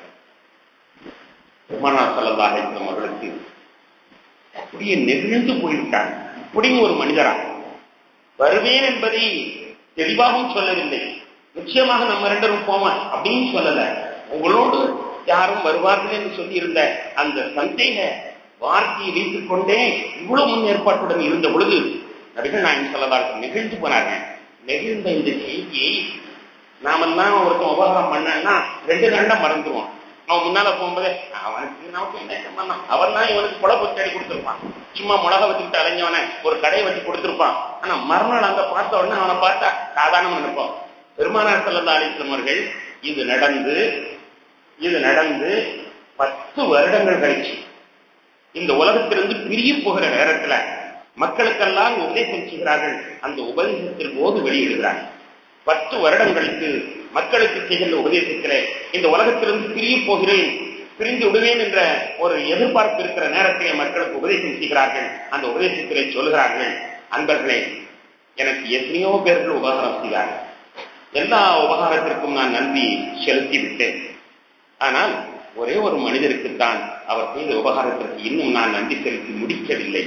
விமானா செல்லதாக அவர்களுக்கு அப்படியே நெகிழ்ந்து போய்விட்டாங்க இப்படியும் ஒரு மனிதரா வருவேன் என்பதை தெளிவாகவும் சொல்லவில்லை நிச்சயமாக நம்ம ரெண்டரும் போவோம் அப்படின்னு சொல்லல உங்களோடு யாரும் வருவார்கள் என்று சொல்லியிருந்த அந்த சந்தேக வார்த்தையை வைத்துக் கொண்டே இவ்வளவு முன்னேற்பாட்டுடன் இருந்த பொழுது நபிகள் நாயகம் சொல்லதார்கள் நெகிழ்ந்து போனாங்க நெகிழ்ந்த இந்த செய்தியை நாமெல்லாம் ஒருத்தன் உபகாரம் பண்ணா ரெண்டு நாள்ல மறந்துடுவோம் அவன் முன்னால போகும்போதே அவனுக்கு நமக்கு என்ன சம்பந்தம் அவன் தான் இவனுக்கு குழப்ப தேடி கொடுத்துருப்பான் சும்மா மிளக வச்சுக்கிட்டு அலைஞ்சவன ஒரு கடையை வச்சு கொடுத்துருப்பான் ஆனா மறுநாள் அங்க பார்த்த உடனே அவனை பார்த்தா சாதாரணம் நினைப்போம் பெருமானார் செல்லந்தா அலிஸ்லம் அவர்கள் இது நடந்து இது நடந்து பத்து வருடங்கள் கழிச்சு இந்த உலகத்திலிருந்து பிரிய போகிற நேரத்துல மக்களுக்கெல்லாம் உபதேசம் செய்கிறார்கள் அந்த உபதேசத்தில் போது வெளியிடுகிறார்கள் பத்து வருடங்களுக்கு மக்களுக்கு செய்கின்ற உபதேசத்திலே இந்த உலகத்திலிருந்து பிரிய போகிறேன் பிரிந்து விடுவேன் என்ற ஒரு எதிர்பார்ப்பு இருக்கிற நேரத்திலே மக்களுக்கு உபதேசம் செய்கிறார்கள் அந்த உபதேசத்திலே சொல்கிறார்கள் அன்பர்களே எனக்கு எத்தனையோ பேர்கள் உபகாரம் செய்தார்கள் எல்லா உபகாரத்திற்கும் நான் நன்றி செலுத்தி விட்டேன் ஆனால் ஒரே ஒரு மனிதருக்குத்தான் அவர் செய்த உபகாரத்திற்கு இன்னும் நான் நன்றி செலுத்தி முடிக்கவில்லை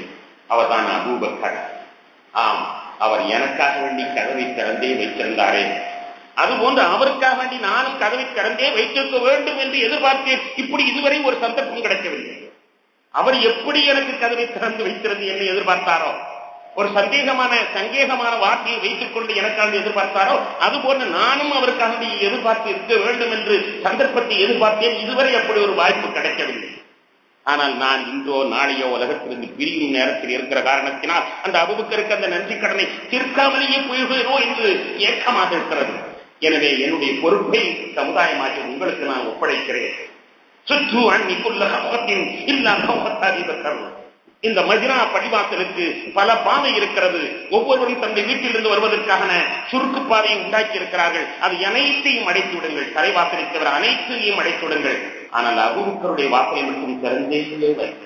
அவர்தான் அபூபக்கர் ஆம் அவர் எனக்காக வேண்டி கதவை திறந்தே வைத்திருந்தாரே அதுபோன்று அவருக்காக வேண்டி நானும் கதவை திறந்தே வைத்திருக்க வேண்டும் என்று எதிர்பார்த்தேன் இப்படி இதுவரை ஒரு சந்தர்ப்பம் கிடைக்கவில்லை அவர் எப்படி எனக்கு கதவை திறந்து வைத்திருந்து என்னை எதிர்பார்த்தாரோ ஒரு சந்தேகமான சந்தேகமான வார்த்தையை வைத்துக் கொண்டு எனக்காக எதிர்பார்த்தாரோ அதுபோன்று நானும் அவருக்காக எதிர்பார்த்து இருக்க வேண்டும் என்று சந்தர்ப்பத்தை எதிர்பார்த்தேன் இதுவரை அப்படி ஒரு வாய்ப்பு கிடைக்கவில்லை ஆனால் நான் இன்றோ நாளையோ உலகத்திலிருந்து பிரியும் நேரத்தில் இருக்கிற காரணத்தினால் அந்த அபுபக்கருக்கு அந்த நன்றி கடனை தீர்க்காமலேயே போய்கிறோ என்று ஏக்கமாக இருக்கிறது எனவே என்னுடைய பொறுப்பை சமுதாயமாகி உங்களுக்கு நான் ஒப்படைக்கிறேன் சுற்று அன்னிக்குள்ள கவகத்தின் இல்லா கவகத்தாதிபக்கர் இந்த மதினா பழிவாசலுக்கு பல பாதை இருக்கிறது ஒவ்வொருவரும் தன்னுடைய வீட்டிலிருந்து வருவதற்கான சுருக்கு பாதையை உண்டாக்கி இருக்கிறார்கள் அது அனைத்தையும் அடைத்து விடுங்கள் தலைவாசலை தவிர அனைத்தையும் அடைத்து விடுங்கள் ஆனால் அபுபக்கருடைய வாசலை மட்டும் திறந்தே வைத்து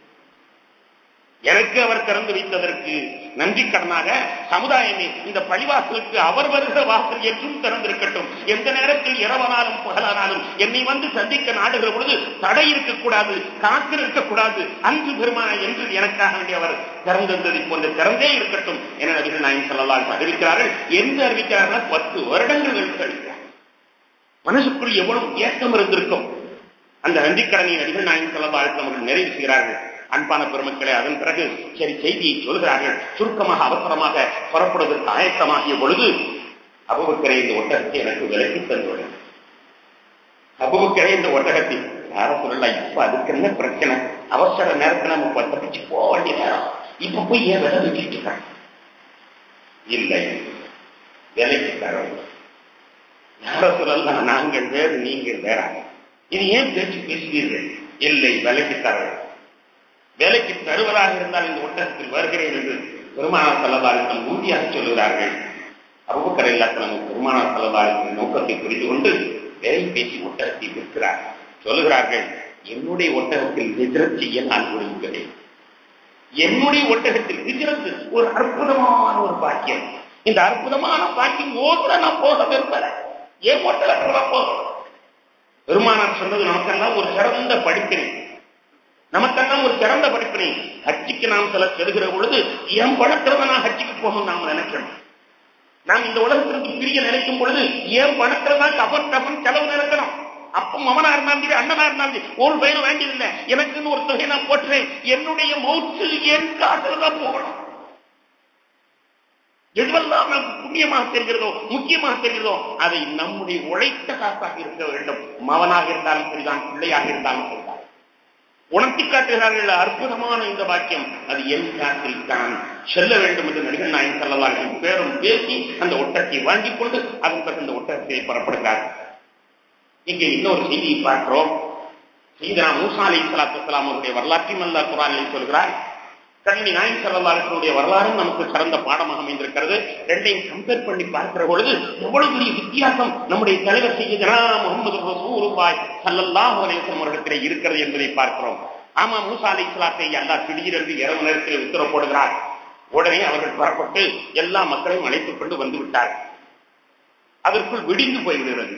எனக்கு அவர் திறந்து வைத்ததற்கு நன்றி கடனாக சமுதாயமே இந்த பழிவாசலுக்கு அவர் வருகிற வாசல் என்றும் திறந்திருக்கட்டும் எந்த நேரத்தில் இரவனாலும் பகலானாலும் என்னை வந்து சந்திக்க நாடுகிற பொழுது தடை இருக்கக்கூடாது காத்திருக்க கூடாது அன்று பெருமான என்று எனக்காக வேண்டிய அவர் திறந்திருந்ததை போன்ற திறந்தே இருக்கட்டும் என நபிகள் நாயன் சொல்லலாம் அறிவிக்கிறார்கள் என்று அறிவிக்கிறார்கள் பத்து வருடங்கள் கழிக்கிறார் மனசுக்குள் எவ்வளவு ஏக்கம் இருந்திருக்கும் அந்த நன்றிக்கடனை நடிகர் நாயன் சொல்லலாம் அவர்கள் நிறைவு செய்கிறார்கள் அன்பான பெருமக்களே அதன் பிறகு சரி செய்தியை சொல்கிறார்கள் சுருக்கமாக அவசரமாக புறப்படுவதற்கு ஆயத்தமாகிய பொழுது அபுபக்கரை இந்த ஒட்டகத்தை எனக்கு விலக்கி தந்துவிடும் அபுபக்கரை இந்த ஒட்டகத்தை யார சொல்லலாம் இப்ப அதுக்கு என்ன பிரச்சனை அவசர நேரத்தில் நம்ம தப்பிச்சு போக வேண்டிய நேரம் இப்ப போய் ஏன் விலை வச்சுட்டு இருக்காங்க இல்லை விலைக்கு தரவில்லை யார சொல்லலாம் நாங்கள் வேறு நீங்கள் வேற இது ஏன் பேச்சு பேசுவீர்கள் இல்லை விலைக்கு தரவில்லை வேலைக்கு தருவதாக இருந்தால் இந்த ஒட்டகத்தில் வருகிறேன் என்று பெருமானார் செல்லதாரிடம் உறுதியாக சொல்லுகிறார்கள் அபுபக்கர் இல்லாத்தலம் பெருமானார் செல்லதாரின் நோக்கத்தை புரிந்து கொண்டு வேலை பேசி ஒட்டகத்தை விற்கிறார் சொல்லுகிறார்கள் என்னுடைய ஒட்டகத்தில் ஹிஜரத் செய்ய நான் விரும்புகிறேன் என்னுடைய ஒட்டகத்தில் ஹிஜரத் ஒரு அற்புதமான ஒரு பாக்கியம் இந்த அற்புதமான பாக்கியம் ஓதுல நான் போக விரும்பல என் ஒட்டகத்தில் நான் போகணும் பெருமானார் சொன்னது நமக்கெல்லாம் ஒரு சிறந்த படிப்பினை நமக்கெல்லாம் ஒரு சிறந்த படிப்பினை ஹஜ்ஜிக்கு நாம் சில செல்கிற பொழுது என் பணத்துல நான் ஹஜ்ஜிக்கு போகணும் நாம நினைக்கணும் நாம் இந்த உலகத்திற்கு பிரிய நினைக்கும் பொழுது என் பணத்துல தான் கபன் கபன் செலவு நினைக்கணும் அப்பம் அவனா இருந்தாலும் சரி அண்ணனா இருந்தாலும் சரி ஒரு பயிரும் வேண்டியதில்லை எனக்குன்னு ஒரு தொகை நான் போட்டுறேன் என்னுடைய மௌத்து என் காசுல தான் போகணும் எதுவெல்லாம் நமக்கு புண்ணியமாக தெரிகிறதோ முக்கியமாக தெரிகிறதோ அதை நம்முடைய உழைத்த காசாக இருக்க வேண்டும் மவனாக இருந்தாலும் சரிதான் பிள்ளையாக இருந்தாலும் சரிதான் உணர்த்தி காட்டுகிறார்கள் அற்புதமான இந்த வாக்கியம் அது என் காற்றில் தான் செல்ல வேண்டும் என்று நடிகர் நாயன் செல்லவார்கள் பேரும் பேசி அந்த ஒட்டத்தை வாங்கிக் கொண்டு அதன் பிறகு அந்த ஒட்டத்தை புறப்படுகிறார் இங்கே இன்னொரு செய்தியை பார்க்கிறோம் செய்தனா மூசா அலி சலாத்து அவருடைய வரலாற்றையும் அல்ல குரானில் சொல்கிறார் கண்ணி நாயன் செல்லவார்களுடைய வரலாறும் நமக்கு சிறந்த பாடமாக அமைந்திருக்கிறது ரெண்டையும் கம்பேர் பண்ணி பார்க்கிற பொழுது எவ்வளவு பெரிய வித்தியாசம் நம்முடைய தலைவர் செய்தனா முகமது ரசூலுல்லாய் ஸல்லல்லாஹு அலைஹி வஸல்லம் அவர்களிடத்திலே இருக்கிறது என்பதை பார்க்கிறோம் ஆமா மூசா அலை இஸ்லாத்தை அல்லா திடீரென்று இரவு நேரத்தில் உத்தரவு போடுகிறார் உடனே அவர்கள் புறப்பட்டு எல்லா மக்களையும் அழைத்துக் கொண்டு வந்து விட்டார் அதற்குள் விடிந்து போய்விடுகிறது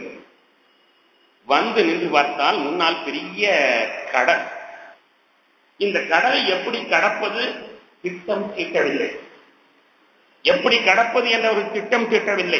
வந்து நின்று பார்த்தால் முன்னால் பெரிய கடல் இந்த கடலை எப்படி கடப்பது திட்டம் தீட்டவில்லை எப்படி கடப்பது என்ற ஒரு திட்டம் தீட்டவில்லை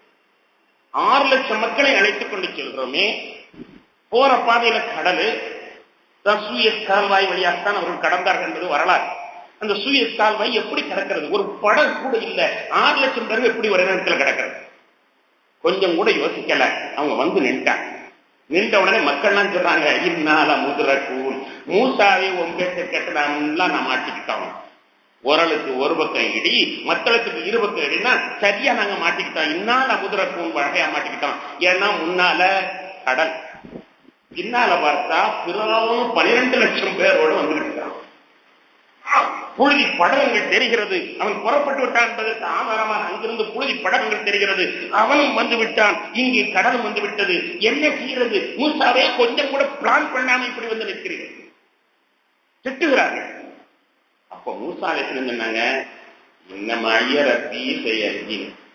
ஆறு லட்சம் மக்களை அழைத்துக் கொண்டு செல்கிறோமே போற பாதையில கடல் சூயஸ் கால்வாய் வழியாகத்தான் அவர்கள் கடந்தார்கள் என்பது வரலாறு அந்த சூயஸ் கால்வாய் எப்படி கிடக்கிறது ஒரு படம் கூட இல்ல ஆறு லட்சம் பேர் எப்படி ஒரு நேரத்தில் கிடக்கிறது கொஞ்சம் கூட யோசிக்கல அவங்க வந்து நின்ட்டாங்க நின்ற உடனே மக்கள்லாம் சொல்றாங்க இன்னால முதிர கூல் மூசாவே உன் பேச்ச கேட்டு நாமெல்லாம் நான் மாட்டிக்கிட்டோம் உரலுக்கு ஒரு பக்கம் இடி மத்தளத்துக்கு இரு பக்கம் இடினா சரியா நாங்க மாட்டிக்கிட்டோம் இன்னால முதிர கூன் வகையா மாட்டிக்கிட்டோம் ஏன்னா முன்னால கடல் பின்னால பார்த்தா பிறவும் பனிரெண்டு லட்சம் பேரோடு வந்துகிட்டு இருக்கான் புழுதி படலங்கள் தெரிகிறது அவன் புறப்பட்டு விட்டான் என்பதற்கு ஆதாரமாக அங்கிருந்து புழுதி படலங்கள் தெரிகிறது அவனும் வந்து விட்டான் இங்கே கடலும் வந்து விட்டது என்ன செய்கிறது மூசாவே கொஞ்சம் கூட பிளான் பண்ணாம இப்படி வந்து நிற்கிறீர்கள் திட்டுகிறார்கள் அப்ப மூசாவை சொன்னாங்க இன்னும் ஐயர தீசையி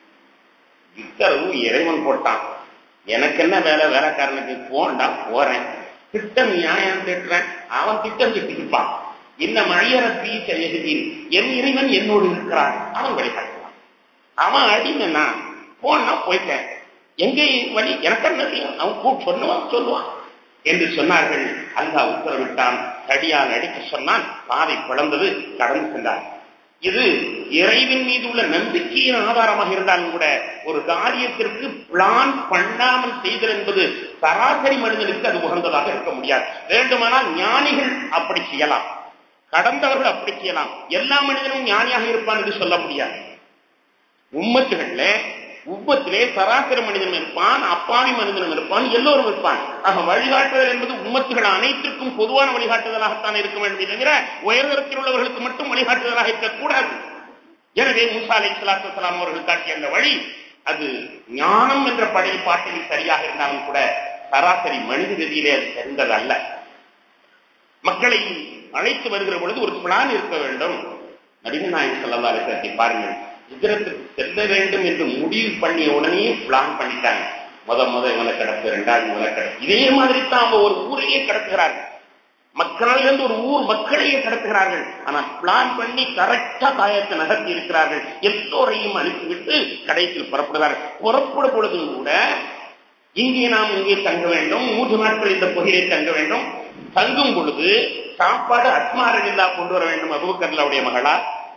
இத்தரவு இறைவன் போட்டான் எனக்கு என்ன வேலை வேலைக்காரனுக்கு போண்டா போறேன் திட்டம் நியாயம் திட்டுறேன் அவன் திட்டம் திட்டிருப்பான் இன்ன மழையரப்பி செய்யகிறீன் என் இறைவன் என்னோடு இருக்கிறான் அவன் வழிகாட்டுவான் அவன் அடிமைன்னா போனா போயிட்டேன் எங்கே வழி எனக்கு என்ன தெரியும் அவன் கூ சொன்னவன் சொல்லுவான் என்று சொன்னார்கள் அல்லாஹ் உத்தரவிட்டான் தடியால் அடிக்க சொன்னான் பாதை பிளந்தது கடந்து சென்றார் இது இறைவின் மீது உள்ள நம்பிக்கையின் ஆதாரமாக இருந்தாலும் கூட ஒரு காரியத்திற்கு பிளான் பண்ணாமல் செய்தல் என்பது சராசரி மனிதனுக்கு அது உகந்ததாக இருக்க முடியாது வேண்டுமானால் ஞானிகள் அப்படி செய்யலாம் கடந்தவர்கள் அப்படி செய்யலாம் எல்லா மனிதனும் ஞானியாக இருப்பான் என்று சொல்ல முடியாது உம்மத்துகள்ல உம்மத்திலே சராசரி மனிதனும் இருப்பான் அப்பாவி மனிதனும் இருப்பான் எல்லோரும் இருப்பான் ஆக வழிகாட்டுதல் என்பது உம்மத்துகள் அனைத்திற்கும் பொதுவான வழிகாட்டுதலாகத்தான் இருக்க வேண்டும் தவிர உயர்தரத்தில் உள்ளவர்களுக்கு மட்டும் வழிகாட்டுதலாக இருக்கக்கூடாது எனவே மூசா அலை சலாத்து அவர்கள் காட்டிய அந்த வழி அது ஞானம் என்ற பழைய பாட்டில் சரியாக இருந்தாலும் கூட சராசரி மனித கதியிலே அது தெரிந்தது அல்ல மக்களை அழைத்து வருகிற பொழுது ஒரு பிளான் இருக்க வேண்டும் நபிகள் நாயகம் சல்லா அலிசத்தை பாருங்கள் இதரத்துக்கு செல்ல வேண்டும் என்று முடிவு பண்ணிய உடனே பிளான் பண்ணிட்டாங்க முத முத இவனை கிடக்கு ரெண்டாவது இவனை கிடக்கு இதே மாதிரி தான் அவங்க ஒரு ஊரையே கிடத்துகிறார்கள் மக்களிலிருந்து ஒரு ஊர் மக்களையே கடத்துகிறார்கள் ஆனால் பிளான் பண்ணி கரெக்டா காயத்தை நகர்த்தி இருக்கிறார்கள் எல்லோரையும் அனுப்பிவிட்டு கடைசியில் புறப்படுகிறார்கள் புறப்படும் பொழுதும் கூட இங்கே நாம் இங்கே தங்க வேண்டும் மூன்று நாட்கள் இந்த புகையை தங்க வேண்டும் தங்கும் பொழுது சாப்பாடு அஸ்மாரில்லா கொண்டு வர வேண்டும் அபுபக்கர்லாவுடைய மகளா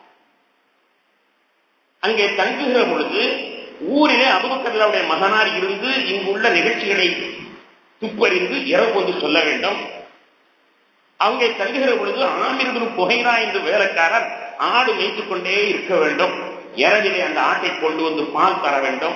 அங்கே தங்குகிற பொழுது ஊரிலே அபுபக்கர்லாவுடைய மகனார் இருந்து இங்குள்ள நிகழ்ச்சிகளை துப்பறிந்து இரவு கொண்டு சொல்ல வேண்டும் அங்கே தங்குகிற பொழுது ஆமிர்பின் புகைரா என்று வேலைக்காரர் ஆடு மேய்த்துக் கொண்டே இருக்க வேண்டும் இரவிலே அந்த ஆட்டை கொண்டு வந்து பால் தர வேண்டும்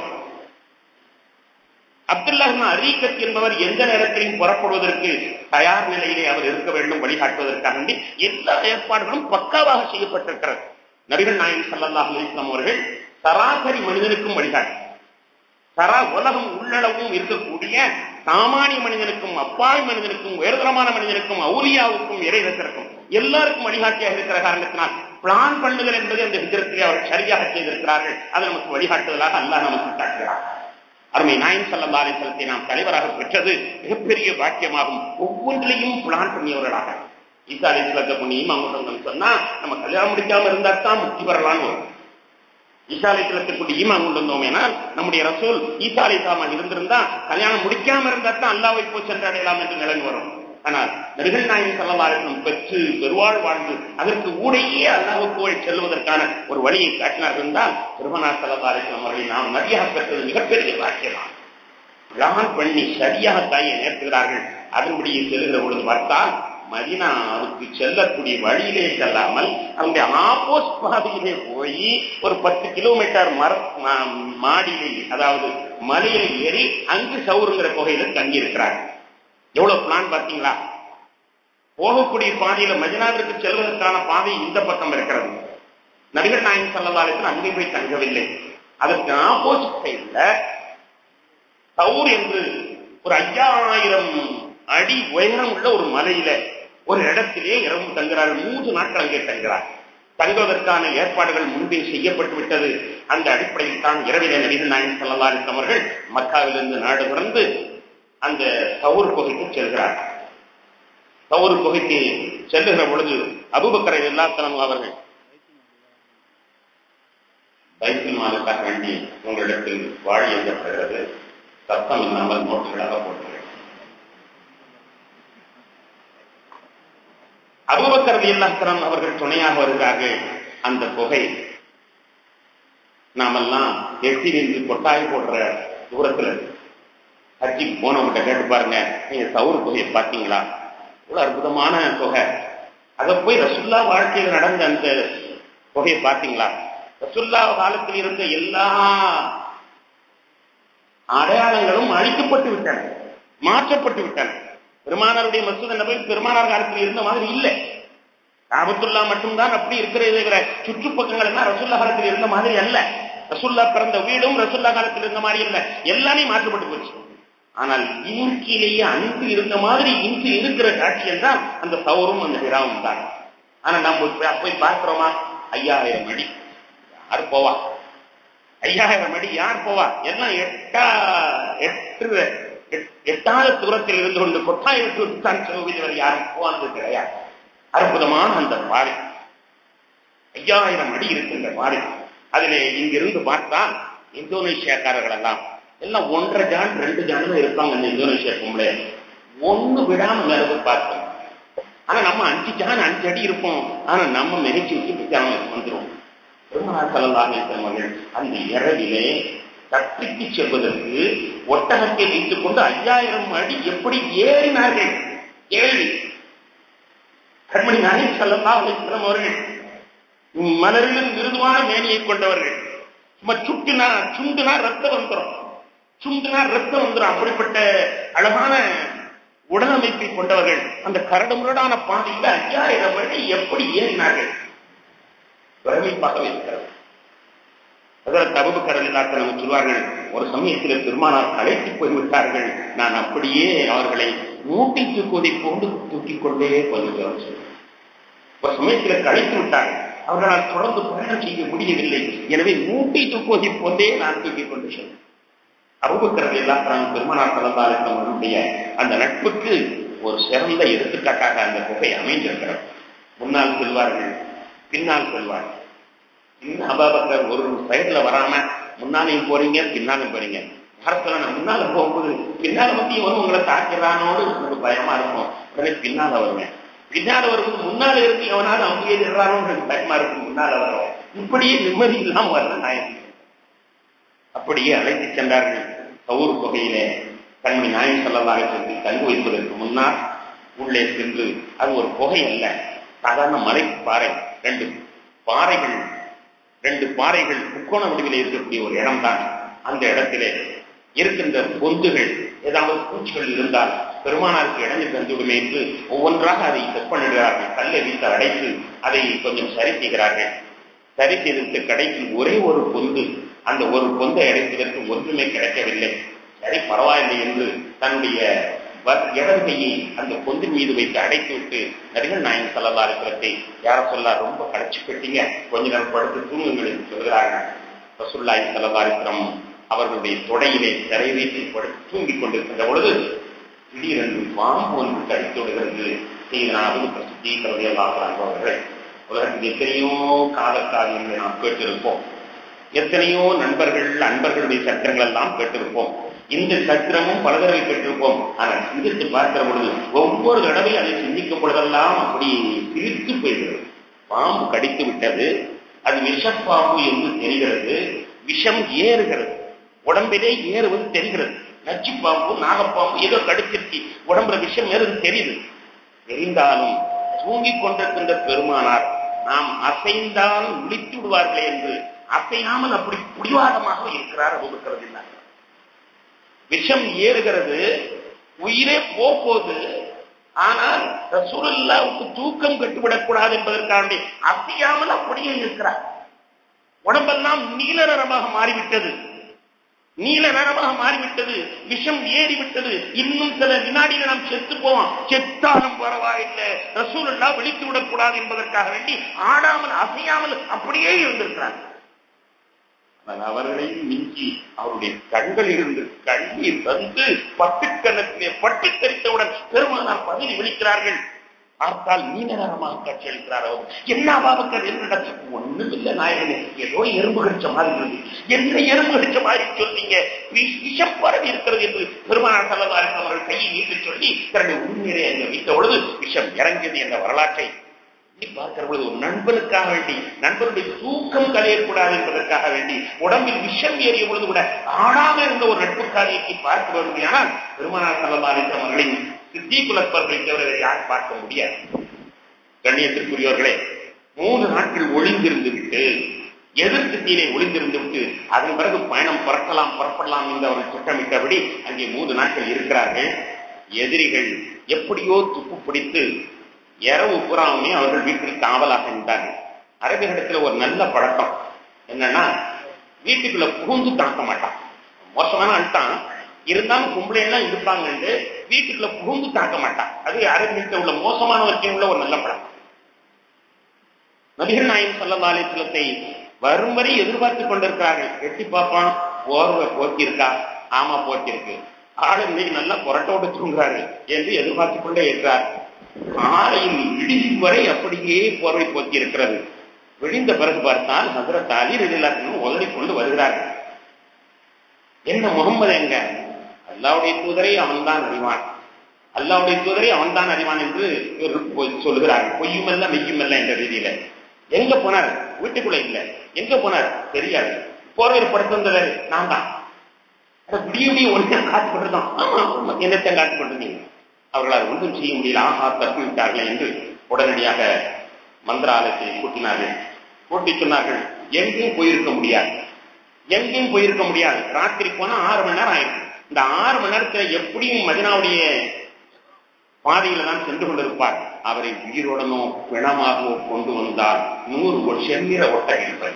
அப்துல்லாஹின் அரீக்கத் என்பவர் எந்த நேரத்திலும் புறப்படுவதற்கு தயார் நிலையிலே அவர் இருக்க வேண்டும் வழிகாட்டுவதற்காக வேண்டி எல்லா ஏற்பாடுகளும் பக்காவாக செய்யப்பட்டிருக்கிறது நபிகள் நாயகம் சல்லல்லாஹ் அலிஸ்லாம் அவர்கள் சராசரி மனிதனுக்கும் வழிகாட்டு சரா உலகம் உள்ளளவும் இருக்கக்கூடிய சாமானிய மனிதனுக்கும் அப்பாவி மனிதனுக்கும் உயர்தரமான மனிதனுக்கும் அவுலியாவுக்கும் இறைவத்திற்கும் எல்லாருக்கும் வழிகாட்டியாக இருக்கிற காரணத்தினால் பிளான் பண்ணுதல் என்பது அந்த ஹிஜரத்திலே அவர் சரியாக செய்திருக்கிறார்கள் அது நமக்கு வழிகாட்டுதலாக அல்லாஹ் நமக்கு காட்டுகிறார் அருமை நாயன் சல்லா அலிசலத்தை நாம் தலைவராக பெற்றது மிகப்பெரிய பாக்கியமாகும் ஒவ்வொன்றிலையும் பிளான் பண்ணியவர்களாக ஈசா அலிஸ்லத்தை புண்ணியம் அவங்க சொன்னா நம்ம கல்யாணம் முடிக்காம இருந்தா தான் முக்தி பெறலான்னு வரும் ஈசா அலிஸ்லத்துக்குள்ள ஈமான் கொண்டு வந்தோம் ஏன்னா நம்முடைய ரசூல் ஈசா அலிசாமா இருந்திருந்தா கல்யாணம் முடிக்காம இருந்தா தான் அல்லாவை போய் சென்றடையலாம் என்று நிலைமை வரும் ஆனால் நபிகள் நாயகம் சல்லல்லாஹம் பெற்று பெருவாழ் வாழ்ந்து அதற்கு ஊடையே அல்லாஹ் போய் செல்வதற்கான ஒரு வழியை காட்டினார்கள் என்றால் பெருமனார் சல்லல்லாஹம் அவர்களை நாம் நதியாக பெற்றது மிகப்பெரிய பாக்கியமா பிளான் பண்ணி சரியாக தாயை நேர்த்துகிறார்கள் அதன்படியே செல்கிற பொழுது பார்த்தால் மதினாவுக்கு செல்லக்கூடிய வழியிலே செல்லாமல் அவங்களுடைய ஆப்போஸ் பாதையிலே போய் ஒரு பத்து கிலோமீட்டர் மர மாடியிலே அதாவது மலையில ஏறி அங்கு சவுருங்கிற புகையில தங்கி இருக்கிறாங்க எவ்வளவு பிளான் பார்த்தீங்களா போகக்கூடிய பாதையில மதினாவிற்கு செல்வதற்கான பாதை இந்த பக்கம் இருக்கிறது நபிகள் நாயகம் சல்லதாலத்தில் அங்கே போய் தங்கவில்லை அதற்கு ஆப்போசிட் சைட்ல சவுர் என்று ஒரு ஐயாயிரம் அடி உயரம் உள்ள ஒரு மலையில ஒரு இடத்திலே இரவு தங்குகிறார்கள் மூன்று நாட்கள் அங்கே தங்குகிறார் தங்குவதற்கான ஏற்பாடுகள் முன்பே செய்யப்பட்டு விட்டது அந்த அடிப்படையில் தான் இரவிலே நபிகள் நாயகம் சல்லல்லாஹு அவர்கள் மக்காவிலிருந்து நாடு திறந்து அந்த தவுர் குகைக்கு செல்கிறார் தவுர் குகைக்கு செல்லுகிற பொழுது அபுபக்கரை எல்லாத்தனம் அவர்கள் பைபிள் மாலுக்காக வேண்டி உங்களிடத்தில் வாழி எழுதப்படுகிறது சத்தம் இல்லாமல் நோட்டுகளாக போட்டுள்ளது அபுபக்கரது எல்லாத்தனம் அவர்கள் துணையாக வருகிறார்கள் அந்த புகை நாமெல்லாம் எட்டி நின்று கொட்டாய் போடுற தூரத்துல ஹஜ்ஜிக்கு போனவங்கிட்ட கேட்டு பாருங்க நீங்க சவுறு புகையை பார்த்தீங்களா இவ்வளவு அற்புதமான புகை அதை போய் ரசுல்லா வாழ்க்கையில் நடந்த அந்த புகையை பார்த்தீங்களா ரசுல்லா காலத்தில் இருந்த எல்லா அடையாளங்களும் அழிக்கப்பட்டு விட்டன மாற்றப்பட்டு விட்டன பெருமானாருடைய மசூத நபை பெருமானார் காலத்தில் இருந்த மாதிரி இல்லை காபத்துல்லா மட்டும்தான் அப்படி இருக்கிற சுற்றுப்பக்கங்கள் எல்லாம் ரசுல்லா காலத்தில் இருந்த மாதிரி அல்ல ரசுல்லா பிறந்த வீடும் ரசுல்லா காலத்தில் இருந்த மாதிரி இல்லை எல்லாமே மாற்றப்பட்டு போச்சு ஆனால் இயற்கையிலேயே அன்பு இருந்த மாதிரி இன்று இருக்கிற காட்சி என்றால் அந்த சௌரும் அந்த விராவும் தான் ஆனா நம்ம போய் பார்க்கிறோமா ஐயாயிரம் அடி யார் போவா ஐயாயிரம் அடி யார் போவா எல்லாம் எட்டா எட்டு எட்டாத தூரத்தில் இருந்து கொண்டு கொட்டாய் விட்டு விட்டு தான் செல்வது யாரும் போனது கிடையாது அற்புதமான அந்த பாறை ஐயாயிரம் அடி இருக்கின்ற பாறை அதிலே இங்கிருந்து பார்த்தால் இந்தோனேஷியாக்காரர்கள் எல்லாம் எல்லாம் ஒன்றரை ஜான் ரெண்டு ஜான் இருப்பாங்க இந்த இந்தோனேஷியா பொம்பளை ஒண்ணு விடாம மேல பார்த்தோம் ஆனா நம்ம அஞ்சு ஜான் அஞ்சு அடி இருப்போம் ஆனா நம்ம மெனிச்சு விட்டு ஜான் வந்துடும் பெருமாள் செல்லலாக இருக்கிறவர்கள் அந்த இரவிலே தப்பிக்கு செல்வதற்கு ஒட்டகத்தை வைத்துக் கொண்டு ஐயாயிரம் அடி எப்படி ஏறினார்கள் கேள்வி கண்மணி நாயக் செல்லலாம் அவர்கள் மலரிலும் மிருதுவான மேனியை கொண்டவர்கள் சும்மா சுட்டுனா சுண்டுனா ரத்தம் வந்துடும் சுண்டுனா ரத்தம் வந்துடும் அப்படிப்பட்ட அழகான உடலமைப்பை கொண்டவர்கள் அந்த கரடுமுரடான பாதையில் ஐயாயிரம் வரை எப்படி ஏறினார்கள் பிரமிப்பாக இருக்கிறது அதில் தபு கடலிலாக்கள் நம்ம சொல்வார்கள் ஒரு சமயத்தில் பெருமானார் கலைத்து போய்விட்டார்கள் நான் அப்படியே அவர்களை மூட்டை தூக்குவதை போன்று தூக்கிக் கொண்டே போய்விட்டார் ஒரு சமயத்தில் கலைத்து விட்டார்கள் அவர்களால் தொடர்ந்து பயணம் செய்ய முடியவில்லை எனவே மூட்டை தூக்குவதை போன்றே நான் தூக்கிக் கொண்டு சென்றேன் அபுபக்கரது எல்லாத்தான பெருமனார் கலந்தாலும் அவர்களுடைய அந்த நட்புக்கு ஒரு சிறந்த எடுத்துக்காட்டாக அந்த குகை அமைந்திருக்கிறது முன்னால் செல்வார்கள் பின்னால் செல்வார்கள் இன்னும் அபாபக்கர் ஒரு சைடுல வராம முன்னாலையும் போறீங்க பின்னாலும் போறீங்க யாரத்துல நான் முன்னால போகும்போது பின்னால வந்து இவன் உங்களை தாக்கிறானோடு எனக்கு பயமா இருக்கும் உடனே பின்னால வருவேன் பின்னால வரும்போது முன்னால இருந்து எவனாலும் அவங்க எதிர்றானோன்னு எனக்கு பயமா இருக்கும் முன்னால வருவேன் இப்படியே நிம்மதி இல்லாம வர்ற நாயகம் அப்படியே அழைத்து சென்றார்கள் கவுர் தொகையிலே கண்மணி நாயன் செல்லலாக சென்று தங்கு வைப்பதற்கு முன்னால் உள்ளே சென்று அது ஒரு புகை அல்ல சாதாரண மலை பாறை ரெண்டு பாறைகள் ரெண்டு பாறைகள் முக்கோண வடிவில் இருக்கக்கூடிய ஒரு இடம்தான் அந்த இடத்திலே இருக்கின்ற பொந்துகள் ஏதாவது பூச்சிகள் இருந்தால் பெருமானாருக்கு இடைஞ்சு தந்துவிடுமே என்று ஒவ்வொன்றாக அதை செப்பனிடுகிறார்கள் கல்லை வீட்டு அடைத்து அதை கொஞ்சம் சரி செய்கிறார்கள் சரி செய்துவிட்டு கடைக்கு ஒரே ஒரு பொந்து அந்த ஒரு பொந்தை அடைப்பதற்கு ஒன்றுமே கிடைக்கவில்லை சரி பரவாயில்லை என்று தன்னுடைய இடது கையை அந்த பொந்தின் மீது வைத்து அடைத்து விட்டு நரிகள் நாயன் சல்லா இருக்கிறதை யார சொல்லா ரொம்ப கடைச்சி பெட்டீங்க கொஞ்ச நேரம் படுத்து தூங்குங்கள் என்று சொல்கிறார்கள் ரசுல்லாய் சல்லா இருக்கிறோம் அவர்களுடைய தொடையிலே சிறை வைத்து படுத்து தூங்கிக் கொண்டிருக்கின்ற பொழுது திடீரென்று பாம்பு ஒன்று கடித்து விடுகிறது செய்தனாவது பிரசித்தி கருதையெல்லாம் அவர்கள் உலகத்தில் எத்தனையோ காதல் காரியங்களை நாம் கேட்டிருப்போம் எத்தனையோ நண்பர்கள் அன்பர்களுடைய சத்திரங்கள் எல்லாம் கேட்டிருப்போம் இந்த சத்திரமும் பல தடவை கேட்டிருப்போம் ஆனால் சிந்தித்து பார்க்கிற பொழுது ஒவ்வொரு தடவை அதை சிந்திக்கும் பொழுதெல்லாம் அப்படி சிரித்து போய்கிறது பாம்பு கடித்து விட்டது அது விஷப்பாம்பு என்று தெரிகிறது விஷம் ஏறுகிறது உடம்பிலே ஏறுவது தெரிகிறது நச்சு பாம்பு நாகப்பாம்பு ஏதோ கடிச்சிருச்சு உடம்புல விஷம் ஏறுது தெரியுது தெரிந்தாலும் தூங்கிக் கொண்டிருக்கின்ற பெருமானார் நாம் அசைந்தால் விழித்து விடுவார்களே என்று அசையாமல் அப்படி பிடிவாதமாக இருக்கிறார் அபுபக்கரது இல்லை விஷம் ஏறுகிறது உயிரே போகுது ஆனால் ரசூலுல்லாவுக்கு தூக்கம் கட்டுவிடக்கூடாது என்பதற்காண்டி அசையாமல் அப்படியே இருக்கிறார் உடம்பெல்லாம் நீல நிறமாக மாறிவிட்டது நீல நிறமாக மாறிவிட்டது விஷம் ஏறிவிட்டது இன்னும் சில வினாடிகள் நாம் செத்து போவோம் செத்தாலும் பரவாயில்லை ரசூலுல்லா விழித்து விடக்கூடாது என்பதற்காக வேண்டி ஆடாமல் அசையாமல் அப்படியே இருந்திருக்கிறார் அவர்களையும் மிஞ்சி அவருடைய கண்களில் இருந்து கண்ணீர் வந்து பட்டுக்கணத்திலே பட்டு தெரித்தவுடன் பெருமானார் பதவி விழிக்கிறார்கள் பார்த்தால் மீனகரமாக காட்சி அளிக்கிறார் அவர் என்ன அபாபக்கர் என்ன ஒண்ணும் இல்லை நாயகனே ஏதோ எறும்பு கடிச்ச மாதிரி இருக்கு என்ன எறும்பு கடிச்ச மாதிரி சொல்றீங்க விஷம் பரவி இருக்கிறது என்று பெருமானார் செல்லதாரின் அவர்கள் கையை நீட்டு சொல்லி தன்னுடைய உண்மையை அங்கே வைத்த பொழுது விஷம் இறங்கியது என்ற வரலாற்றை பார்க்கிற பொழுது ஒரு நண்பனுக்காக வேண்டி நண்பனுடைய தூக்கம் கலையக்கூடாது என்பதற்காக வேண்டி உடம்பில் விஷம் ஏறிய பொழுது கூட ஆடாம இருந்த ஒரு நட்பு காரியத்தை பார்க்க வருமையானால் பெருமானார் செல்லதாரின் அவர்களின் சித்தி குலப்பர்களை தவிர யாரும் பார்க்க முடியாது கண்ணியத்திற்குரியவர்களே மூன்று நாட்கள் ஒளிந்திருந்து விட்டு எதிர் திசையிலே ஒளிந்திருந்து விட்டு அதன் பிறகு பயணம் புறக்கலாம் புறப்படலாம் என்று அவர்கள் திட்டமிட்டபடி அங்கே மூன்று நாட்கள் இருக்கிறார்கள் எதிரிகள் எப்படியோ துப்பு பிடித்து இரவு புறாமே அவர்கள் வீட்டில் காவலாக இருந்தார்கள் அரபிகளிடத்தில் ஒரு நல்ல பழக்கம் என்னன்னா வீட்டுக்குள்ள புகுந்து தாக்க மாட்டான் மோசமான அழுத்தான் இருந்தாலும் கும்பலை எல்லாம் இருப்பாங்க வீட்டுக்குள்ள புகுந்து தாக்க மாட்டான் அது அரபிகிட்ட உள்ள மோசமானவற்றையும் உள்ள ஒரு நல்ல பழக்கம் நபிகள் நாயம் சல்லா அலிஸ்லத்தை வரும் வரை எதிர்பார்த்து கொண்டிருக்கிறார்கள் எட்டி பார்ப்பான் போர்வை போக்கியிருக்கா ஆமா போக்கியிருக்கு ஆளு இன்னைக்கு நல்லா புரட்டோடு தூங்குறாரு என்று எதிர்பார்த்து கொண்டே இருக்கிறார் காலையில் இடியும் வரை அப்படியே போர்வை போத்தி இருக்கிறது விழிந்த பிறகு பார்த்தால் ஹசரத் அலி ரலிலாசனும் உதறி கொண்டு வருகிறார்கள் என்ன முகம்மது எங்க அல்லாவுடைய தூதரை அவன்தான் அறிவான் அல்லாவுடைய தூதரை அவன்தான் அறிவான் என்று சொல்லுகிறார்கள் பொய்யுமல்ல மெய்யுமல்ல என்ற ரீதியில எங்க போனார் வீட்டுக்குள்ள இல்ல எங்க போனார் தெரியாது போர்வையில் படுத்து வந்தவர் நான் தான் விடிய விடிய ஒன்றே காத்து கொண்டிருந்தோம் ஆமா என்னத்தை காத்து கொண்டிருந்தீங்க அவர்களால் ஒன்றும் செய்ய முடியல ஆஹா தப்பி விட்டார்கள் என்று உடனடியாக மந்திராலயத்தை கூட்டினார்கள் கூட்டி சொன்னார்கள் எங்கேயும் போயிருக்க முடியாது எங்கேயும் போயிருக்க முடியாது ராத்திரி போனா ஆறு மணி நேரம் ஆயிடும் இந்த ஆறு மணி நேரத்துல எப்படியும் மதினாவுடைய பாதையில தான் சென்று கொண்டிருப்பார் அவரை உயிரோடனோ பிணமாகவோ கொண்டு வந்தால் நூறு செந்நிற ஒட்டகங்கள்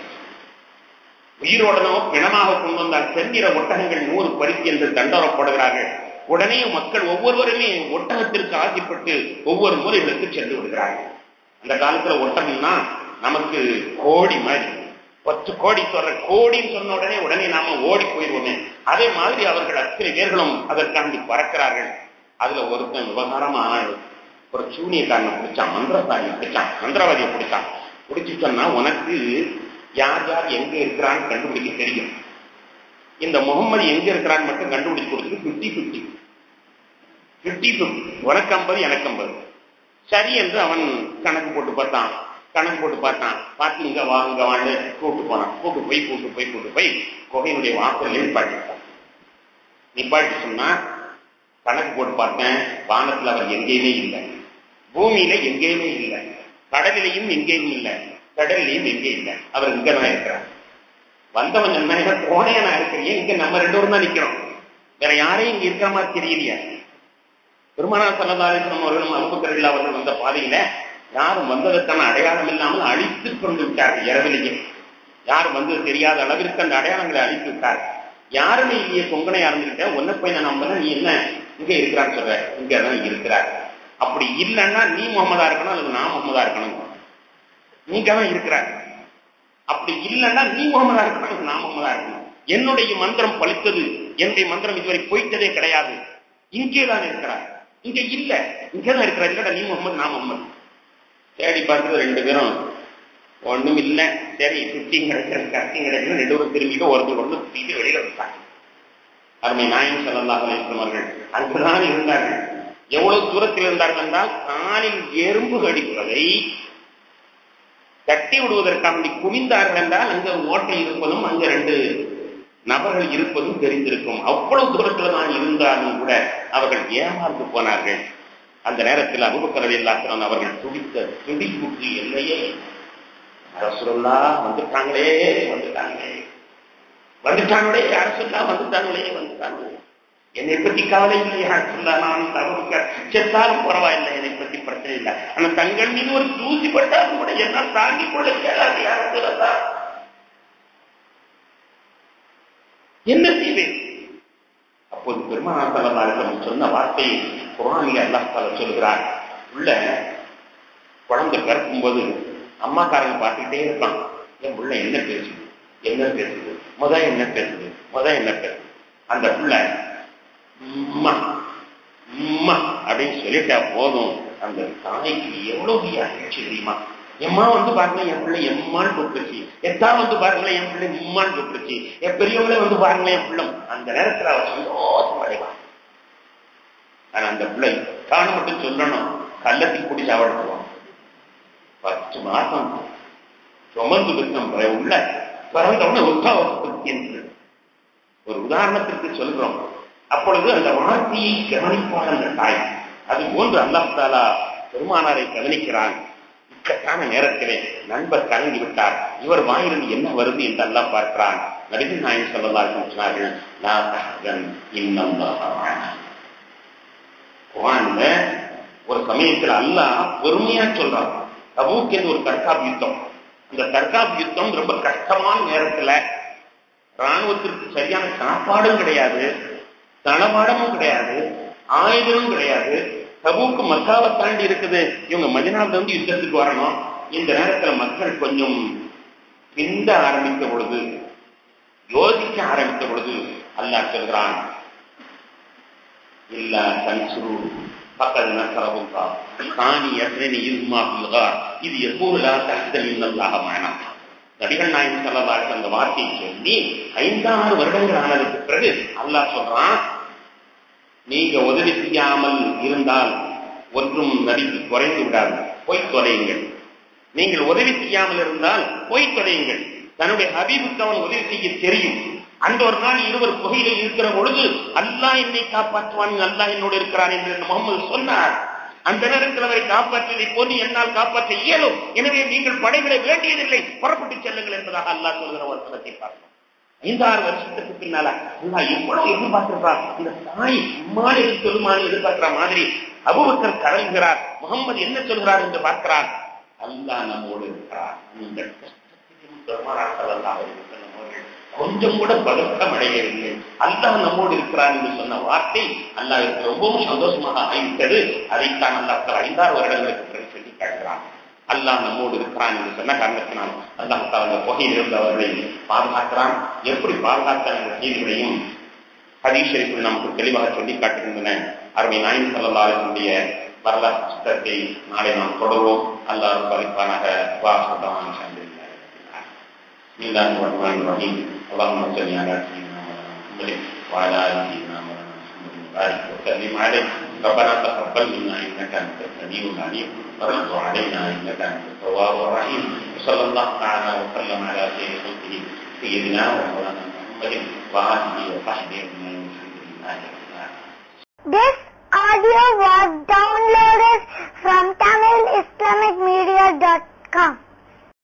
உயிரோடனோ பிணமாக கொண்டு வந்தால் செந்நிற ஒட்டகங்கள் நூறு பரிசு என்று தண்டரப்படுகிறார்கள் உடனே மக்கள் ஒவ்வொருவருமே ஒட்டகத்திற்கு ஆசைப்பட்டு ஒவ்வொரு மூலைகளுக்கு சென்று விடுகிறார்கள் அந்த காலத்துல ஒட்டகம்னா நமக்கு கோடி மாதிரி பத்து கோடி சொல்ற கோடின்னு சொன்ன உடனே உடனே நாம ஓடி போயிடுவோமே அதே மாதிரி அவர்கள் அத்தனை பேர்களும் அதற்காண்டி பறக்கிறார்கள் அதுல ஒருத்தன் விவகாரமா ஒரு சூனியக்காரனை பிடிச்சான் மந்திரசாரியை பிடிச்சான் மந்திரவாதியை பிடிச்சான் பிடிச்சு சொன்னா உனக்கு யார் யார் எங்க இருக்கிறான்னு கண்டுபிடிக்க தெரியும் இந்த முகம்மது எங்க இருக்கிறான்னு மட்டும் கண்டுபிடிச்சு கொடுத்துட்டு பிப்டி பிப்டி பிப்டி பிப்டி உனக்கு ஐம்பது எனக்கு ஐம்பது சரி என்று அவன் கணக்கு போட்டு பார்த்தான் கணக்கு போட்டு பார்த்தான் பார்த்து இங்க வா இங்க வான்னு கூட்டு போனான் கூட்டு போய் கூட்டு போய் கூட்டு போய் குகையினுடைய வாசல்ல நிப்பாட்டிட்டான் நிப்பாட்டி சொன்னா கணக்கு போட்டு பார்த்தேன் வானத்துல அவர் எங்கேயுமே இல்லை பூமியில எங்கேயுமே இல்லை கடலிலையும் எங்கேயும் இல்லை கடல்லையும் எங்கே இல்லை அவர் இங்கதான் இருக்கிறார் வந்தவன் என்ன போனே நான் இருக்கிறேன் இங்க நம்ம ரெண்டு பேரும் தான் நிக்கிறோம் வேற யாரையும் இங்க இருக்கிற மாதிரி தெரியலையா பெருமானா சல்லதாரிசனம் அவர்களும் அபுபக்கரில் அவர்கள் வந்த பாதையில யாரும் வந்ததற்கான அடையாளம் இல்லாமல் அழித்து கொண்டு விட்டார்கள் இரவிலேயே யாரும் வந்தது தெரியாத அளவிற்கு அந்த அடையாளங்களை அழித்து விட்டார் யாருமே இல்லையே கொங்கனையா இருந்துகிட்ட ஒன்ன போய் நான் நம்பல நீ என்ன இங்க இருக்கிறான்னு சொல்ற இங்கதான் இருக்கிறார் அப்படி இல்லைன்னா நீ முகமதா இருக்கணும் அல்லது நான் முகமதா இருக்கணும் நீங்க தான் இருக்கிறார் அப்படி இல்லைன்னா நீ முகமதா இருக்கணும் நான் முகமதா இருக்கணும் என்னுடைய மந்திரம் பழித்தது என்னுடைய மந்திரம் இதுவரை போயிட்டதே கிடையாது இங்கே தான் இருக்கிறார் இங்க இல்ல இங்கதான் இருக்கிறார் இல்லடா நீ முகமது நான் முகமது தேடி பார்த்தது ரெண்டு பேரும் ஒண்ணும் இல்ல சரி சுத்தியும் கிடைக்கிறது கத்தியும் கிடைக்கிறது ரெண்டு பேரும் திரும்பிட்டு ஒருத்தர் ஒன்று சுத்திட்டு வெளியில வந்தாங்க அருமை நாயம் செல்லல்லாஹ் அலிஸ்லம் அவர்கள் அங்குதான் இருந்தார்கள் எவ்வளவு தூரத்தில் இருந்தார்கள் என்றால் காலில் எறும்பு கடிப்பதை தட்டி விடுவதற்காக குனிந்தார்கள் என்றால் அங்க ஓட்டை இருப்பதும் அங்க ரெண்டு நபர்கள் இருப்பதும் தெரிந்திருக்கும் அவ்வளவு தூரத்தில் தான் இருந்தாலும் கூட அவர்கள் ஏமாந்து போனார்கள் அந்த நேரத்தில் அபுபக்கரல் இல்லாத்திரன் அவர்கள் துடித்த துடிப்புக்கு எல்லையே அரசுல்லா வந்துட்டாங்களே வந்துட்டாங்களே வந்துட்டாங்களே அரசுல்லா வந்துட்டாங்களே வந்துட்டாங்களே என்னை பத்தி கவலை இல்லை அரசுல்லா நான் தவறுக்க செத்தாலும் பரவாயில்லை என்னை பத்தி பிரச்சனை இல்லை ஆனா தங்கள் மீது ஒரு தூசி பட்டாலும் கூட என்னால் தாங்கிக் கொள்ள கேளாது அரசுல்லா என்ன செய்வேன் அப்போது பெருமானார் தலைவர்கள் சொன்ன வார்த்தை குரானில அல்லாஹால சொல்கிறார் உள்ள குழந்தை பிறக்கும் போது அம்மாக்காரங்க பார்த்துக்கிட்டே இருக்கான் என் புள்ள என்ன பேசுது என்ன பேசுது முத என்ன பேசுது முத என்ன பேசுது அந்த புள்ள அம்மா அம்மா அப்படின்னு சொல்லிட்டா போதும் அந்த தாய்க்கு எவ்வளவு அதிர்ச்சி தெரியுமா எம்மா வந்து பாருங்களேன் என் பிள்ளை எம்மான்னு கூப்பிடுச்சு எத்தா வந்து பாருங்களேன் என் பிள்ளை உம்மான்னு கூப்பிடுச்சு என் பெரியவங்களே வந்து பாருங்களேன் என் பிள்ளை அந்த நேரத்தில் அவர் சந்தோஷம் அடைவான் ஆனா அந்த பிள்ளை காண மட்டும் சொல்லணும் கள்ளத்தி கூடி சாவடிச்சுவான் பத்து மாசம் சுமந்து விற்கம் உள்ள பிறந்தவன உற்சாகப்படுத்தி என்று ஒரு உதாரணத்திற்கு சொல்கிறோம் அப்பொழுது அந்த வார்த்தையை கவனிப்பான் அந்த தாய் அது போன்று அல்லாஹாலா பெருமானாரை கவனிக்கிறான் இக்கட்டான நேரத்திலே நண்பர் கலங்கி விட்டார் இவர் வாயிலிருந்து என்ன வருது என்று அல்லாஹ் பார்க்கிறான் நபிகள் நாயகம் சொல்லலாம் சொன்னார்கள் குரான்ல ஒரு சமயத்தில் அல்லாஹ் பொறுமையா சொல்றான் தபூக் என்று ஒரு தற்காப்பு யுத்தம் அந்த தற்காப்பு யுத்தம் ரொம்ப கஷ்டமான நேரத்துல ராணுவத்திற்கு சரியான சாப்பாடும் கிடையாது தளவாடமும் கிடையாது ஆயுதமும் கிடையாது தபூக்கு மக்காவை தாண்டி இருக்குது இவங்க மதினால இருந்து யுத்தத்துக்கு வரணும் இந்த நேரத்துல மக்கள் கொஞ்சம் பிந்த ஆரம்பித்த பொழுது யோசிக்க ஆரம்பித்த பொழுது அல்லாஹ் சொல்கிறான் இல்ல தன்சுரு பக்கத்து நசரவும் தானி அஸ்ரனி இஸ்மா பில்கார் இது எப்போது லா தஹ்தன் இன்னல்லாஹ மஅனா நபிகள் நாயகம் ஸல்லல்லாஹு அந்த வார்த்தையை சொல்லி ஐந்தாறு வருடங்கள் ஆனதுக்கு பிறகு அல்லாஹ் சொல்றான் நீங்க உதவி செய்யாமல் இருந்தால் ஒன்றும் நபிக்கு குறைந்து விடாது போய் தொலையுங்கள் நீங்கள் உதவி செய்யாமல் இருந்தால் போய் தொலையுங்கள் தன்னுடைய ஹபீபுக்கு அவன் உதவி செய்ய தெரியும் அந்த ஒரு நாள் இருவர் புகையில் இருக்கிற பொழுது அல்லாஹ் என்னை காப்பாற்றுவான் அல்லாஹ் என்னோடு இருக்கிறான் என்று முகமது சொன்னார் அந்த நேரத்தில் அவரை காப்பாற்றியதை போன்று என்னால் காப்பாற்ற இயலும் எனவே நீங்கள் படைகளை வேண்டியதில்லை புறப்பட்டு செல்லுங்கள் என்பதாக அல்லாஹ் சொல்கிற ஒரு படத்தை பார்ப்போம் ஐந்தாறு வருஷத்துக்கு பின்னால அல்லாஹ் எவ்வளவு எதிர்பார்த்திருக்கிறார் இந்த தாய் மாலை சொல்லுமாறு எதிர்பார்க்கிற மாதிரி அபுபக்கர் கலங்குகிறார் முகமது என்ன சொல்கிறார் என்று பார்க்கிறார் அல்லாஹ் நம்மோடு இருக்கிறார் இந்த கஷ்டத்திலும் பெருமானார் ஸல்லல்லாஹு அலைஹி வஸல்லம் அவர்கள் கொஞ்சம் கூட பதட்டம் அடையவில்லை அல்லாஹ் நம்மோடு இருக்கிறான் என்று சொன்ன வார்த்தை அல்லாஹ்விற்கு ரொம்பவும் சந்தோஷமாக ஆகிவிட்டது அதைத்தான் அல்லாஹ் தஆலா ஐந்தாறு வருடங்களுக்கு பிறகு சொல்லி காட்டுகிறான் அல்லாஹ் நம்மோடு இருக்கிறான் என்று சொன்ன காரணத்தினால் அல்லாஹ் தஆலா அந்த புகையில் இருந்தவர்களை பாதுகாக்கிறான் எப்படி பாதுகாத்தான் என்ற செய்திகளையும் ஹதீஸ் ஷரீஃபில் நமக்கு தெளிவாக சொல்லி காட்டுகின்றன அருமை நாயின் சல்லல்லாஹுடைய வரலாற்று புத்தகத்தை நாளை நாம் தொடர்வோம் அல்லாஹ் பரிப்பானாக வாசதான் بسم الله الرحمن الرحيم اللهم صل على سيدنا محمد وعلى ال سيدنا محمد وبارك وسلم عليه ربنا تقبل منا انك انت السميع العليم وتب علينا انك انت التواب الرحيم وصلى الله تعالى وسلم على سيد خلقه سيدنا ومولانا محمد واله وصحبه اجمعين الحمد لله رب العالمين This audio was downloaded